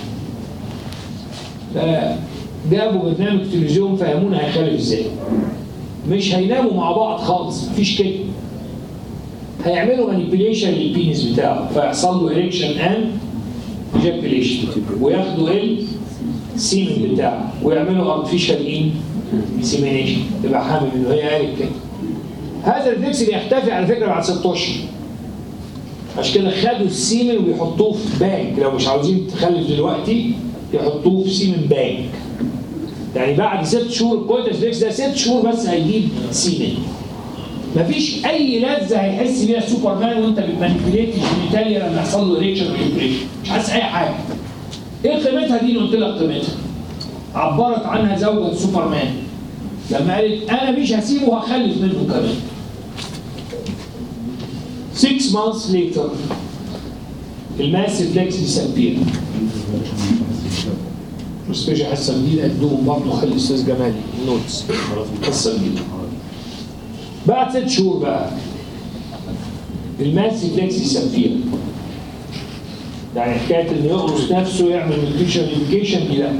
فجابوا برنامج تلفزيون فهمونا هيخلف إزاي مش هيناموا مع بعض خالص مفيش كده هيعملوا مانيبيليشن للبينس بتاعه فيحصل له اريكشن اند ايجاكوليشن وياخدوا ال السيمن بتاعه ويعملوا ارتفيشال ايه؟ انسيمينيشن تبقى حامل منه هي قالت كده هذا الريفلكس بيختفي على فكره بعد 6 اشهر عشان كده خدوا السيمن وبيحطوه في بانك لو مش عاوزين تخلف دلوقتي يحطوه في سيمن بانك يعني بعد ست شهور الكويتس ريفلكس ده ست شهور بس هيجيب سيمن مفيش اي لذه هيحس بيها سوبرمان وانت بتمانيبيليت الجينيتاليا لما يحصل له ريكشن وانفليشن مش حاسس اي حاجه ايه قيمتها دي اللي قلت لك قيمتها عبرت عنها زوجة سوبرمان لما قالت انا مش هسيبه وهخلف منه كمان 6 months later الماس ريفلكس disappear سبيشال حصه جديده ادوهم برضه خلي الاستاذ جمالي النوتس حصه جديده بعد ست شهور بقى الماس ريفلكس disappear يعني حكايه انه يقرص نفسه يعمل نيوتريشن ايديوكيشن دي لا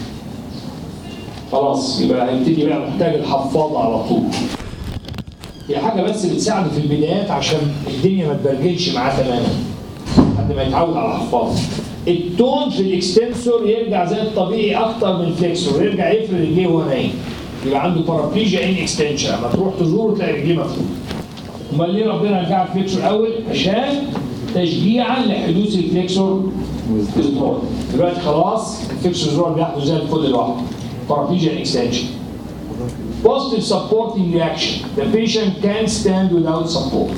خلاص يبقى هيبتدي بقى محتاج الحفاضه على طول هي حاجه بس بتساعده في البدايات عشان الدنيا ما تبرجلش معاه تماما لحد ما يتعود على الحفاضه التون في الاكستنسور يرجع زي الطبيعي اكتر من الفليكسور يرجع يفرد رجليه وهو نايم يبقى عنده بارابليجيا ان اكستنشن لما تروح تزوره تلاقي رجليه مفتوحه امال ليه ربنا رجع الفليكسور الاول عشان تشجيعا لحدوث الفليكسور withdrawal. دلوقتي خلاص الفليكسور withdrawal بيحدث زي الفل لوحده paraplegia extension positive supporting reaction the patient can stand without support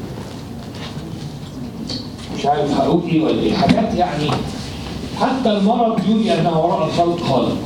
مش عارف هقول ايه ولا ايه حاجات يعني حتى المرض يولي انه وراء الخلق خالق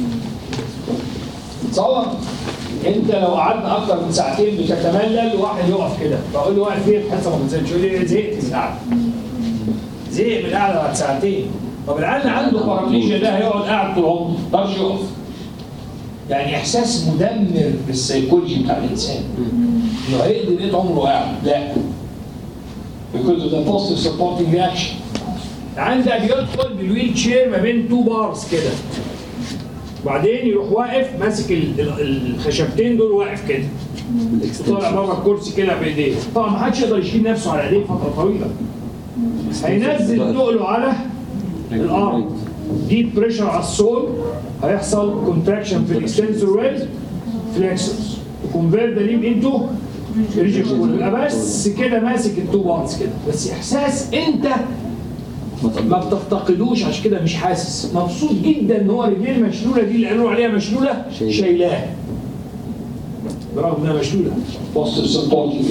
تصور انت لو قعدنا اكتر من ساعتين بتتملل واحد يقف كده بقول له واقف فين حاسه ما بتنزلش يقول لي زهقت من القعده زهق من القعده بعد ساعتين طب العيال اللي عنده بارابليجيا ده هيقعد قاعد طول عمره ما يقدرش يقف يعني احساس مدمر بالسيكولوجي بتاع الانسان انه هيقضي بقيت عمره قاعد لا because of the positive supporting reaction عندك يدخل بالويل شير ما بين تو بارز كده وبعدين يروح واقف ماسك ال- ال- الخشبتين دول واقف كده طالع بره الكرسي كده بايديه طبعا ما حدش يقدر يشيل نفسه على ايديه فتره طويله هينزل تقله على الارض دي بريشر على السول هيحصل كونتراكشن في الاكستنسور ويل فليكسورز وكونفيرت ذا ليم انتو ريجيكول يبقى بس كده ماسك التو بانز كده بس احساس انت ما بتفتقدوش عشان كده مش حاسس مبسوط جدا ان هو رجليه المشلوله دي اللي قالوا عليها مشلوله شايلاه برغم انها مشلوله وسط السبورتنج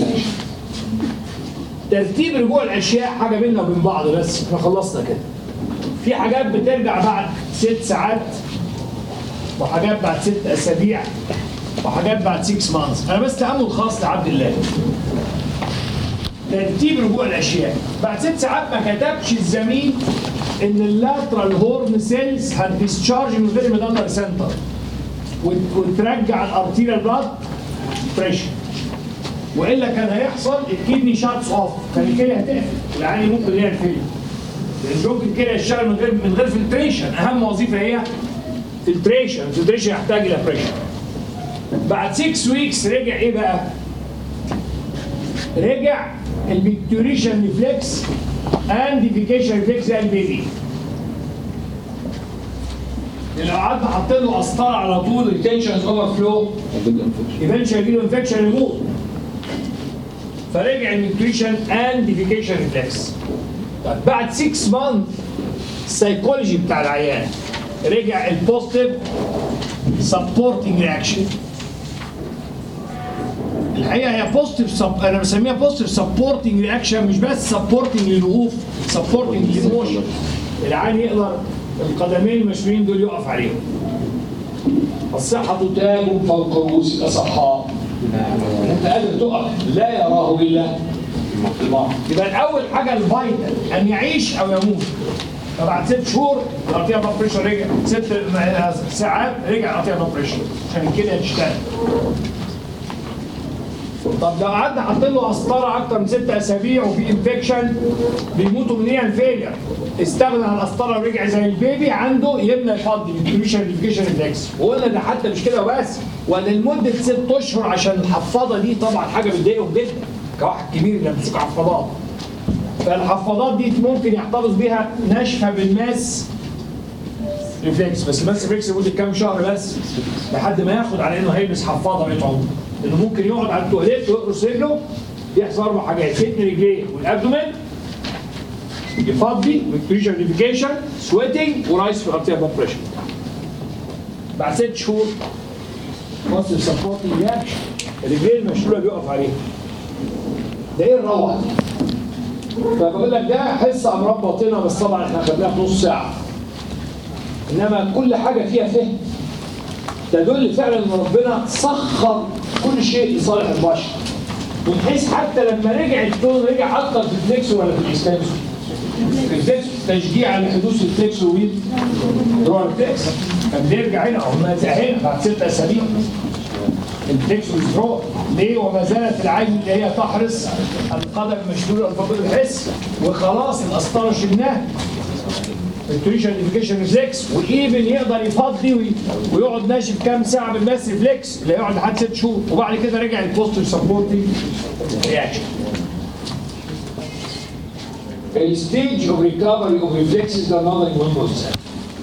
ترتيب رجوع الاشياء حاجه بيننا وبين بعض بس احنا خلصنا كده في حاجات بترجع بعد ست ساعات وحاجات بعد ست اسابيع وحاجات بعد 6 مانثs انا بس تامل خاص لعبد الله ترتيب رجوع الاشياء بعد ست ساعات ما كتبش الزميل ان اللاترال هورن سيلز هتديسشارج من غير ميدالر سنتر وترجع الارتيريال بلاد بريشر والا كان هيحصل الكدني شاتس اوف كان الكليه هتقفل العيان ممكن يعمل فيلم لان ممكن الكليه يشتغل من غير من غير فلتريشن اهم وظيفه هي فلتريشن الفلتريشن يحتاج الى بريشر بعد 6 ويكس رجع ايه بقى؟ رجع البيكتوريشن ريفلكس اند ديفيكيشن ريفلكس زي البيبي لو قعدنا حاطين له قسطره على طول التنشن از اوفر فلو ايفنشن يجي له انفكشن يموت فرجع النيوتريشن اند ديفيكيشن ريفلكس طيب بعد 6 مانث السيكولوجي بتاع العيان رجع البوزيتيف سبورتنج رياكشن الحقيقه هي بوزيتيف سب... انا بسميها بوزيتيف سبورتنج رياكشن مش بس سبورتنج للوقوف سبورتنج للايموشن العيان يقدر القدمين المشويين دول يقف عليهم الصحة تاج فوق رؤوس الأصحاء أنت قادر تقف لا يراه إلا المرء يبقى الأول حاجة الفايتال أن يعيش أو يموت فبعد ست شهور الارتيا بلاد بريشر رجع ست ساعات رجع الارتيا بلاد بريشر عشان كده تشتغل طب لو قعدنا حاطين له قسطره اكتر من ست اسابيع وفي انفكشن بيموتوا من ايه الفيلير استغنى عن القسطره ورجع زي البيبي عنده يمنع يفضي الانتريشن ريفيكيشن ريفلكس وقلنا ده حتى مش كده وبس ولا لمده ست اشهر عشان الحفاضه دي طبعا حاجه بتضايقهم جدا كواحد كبير اللي بيمسكوا حفاضات فالحفاضات دي ممكن يحتفظ بيها ناشفه بالماس ريفلكس بس بس ريفلكس لمده كام شهر بس لحد ما ياخد على انه هيلبس حفاضه بقيت عمره انه ممكن يقعد على التواليت ويقرص رجله يحصل اربع حاجات يتني رجليه والابدومين يفضي ويكريشن ليفيكيشن سويتنج ورايس في الارتيال بلاد بريشر بعد ست شهور مصر سبورتنج رياكشن الرجلين المشلوله بيقف عليها ده ايه الروعه دي؟ فبقول لك ده حصه امراض باطنه بس طبعا احنا خدناها في نص ساعه انما كل حاجه فيها فهم تدل فعلا ان ربنا سخر كل شيء لصالح البشر من حيث حتى لما رجع التون رجع اكتر في الفليكسور ولا في الاكستنسور؟ في الفليكسور تشجيع على حدوث الفليكسور وين؟ هو الفليكس كان بيرجع هنا او ما هنا بعد ست اسابيع الفليكسور سترو ليه وما زالت العين اللي هي تحرص القدم مشلوله الفقر الحس وخلاص القسطره شلناها التويشن ايفيكيشن ريفلكس وايفن يقدر يفضي وي- ويقعد ناشف كام ساعه بالماس ريفلكس اللي يقعد لحد ست شهور وبعد كده رجع البوستر سبورتنج رياكشن الستيج اوف ريكفري اوف ريفلكسز ده نظري مهم وسهل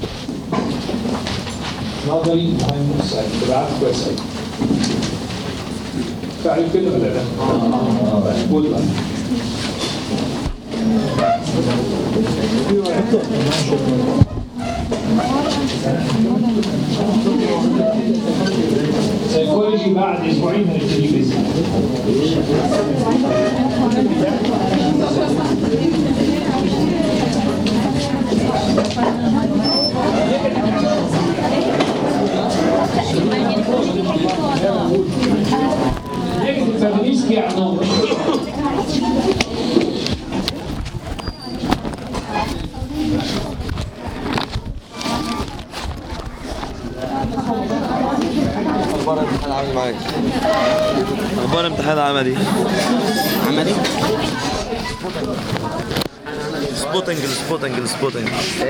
نظري مهم وسهل تبقى عارف كويس قوي تعرف كده ولا لا؟ قول بقى سيكولوجي بعد اسبوعين هنبتدي بإذن الله. نكتب فابريسكي عنهم اخبار الامتحان عامل معاك اخبار امتحان عملي عملي سبوتنج السبوتنج السبوتنج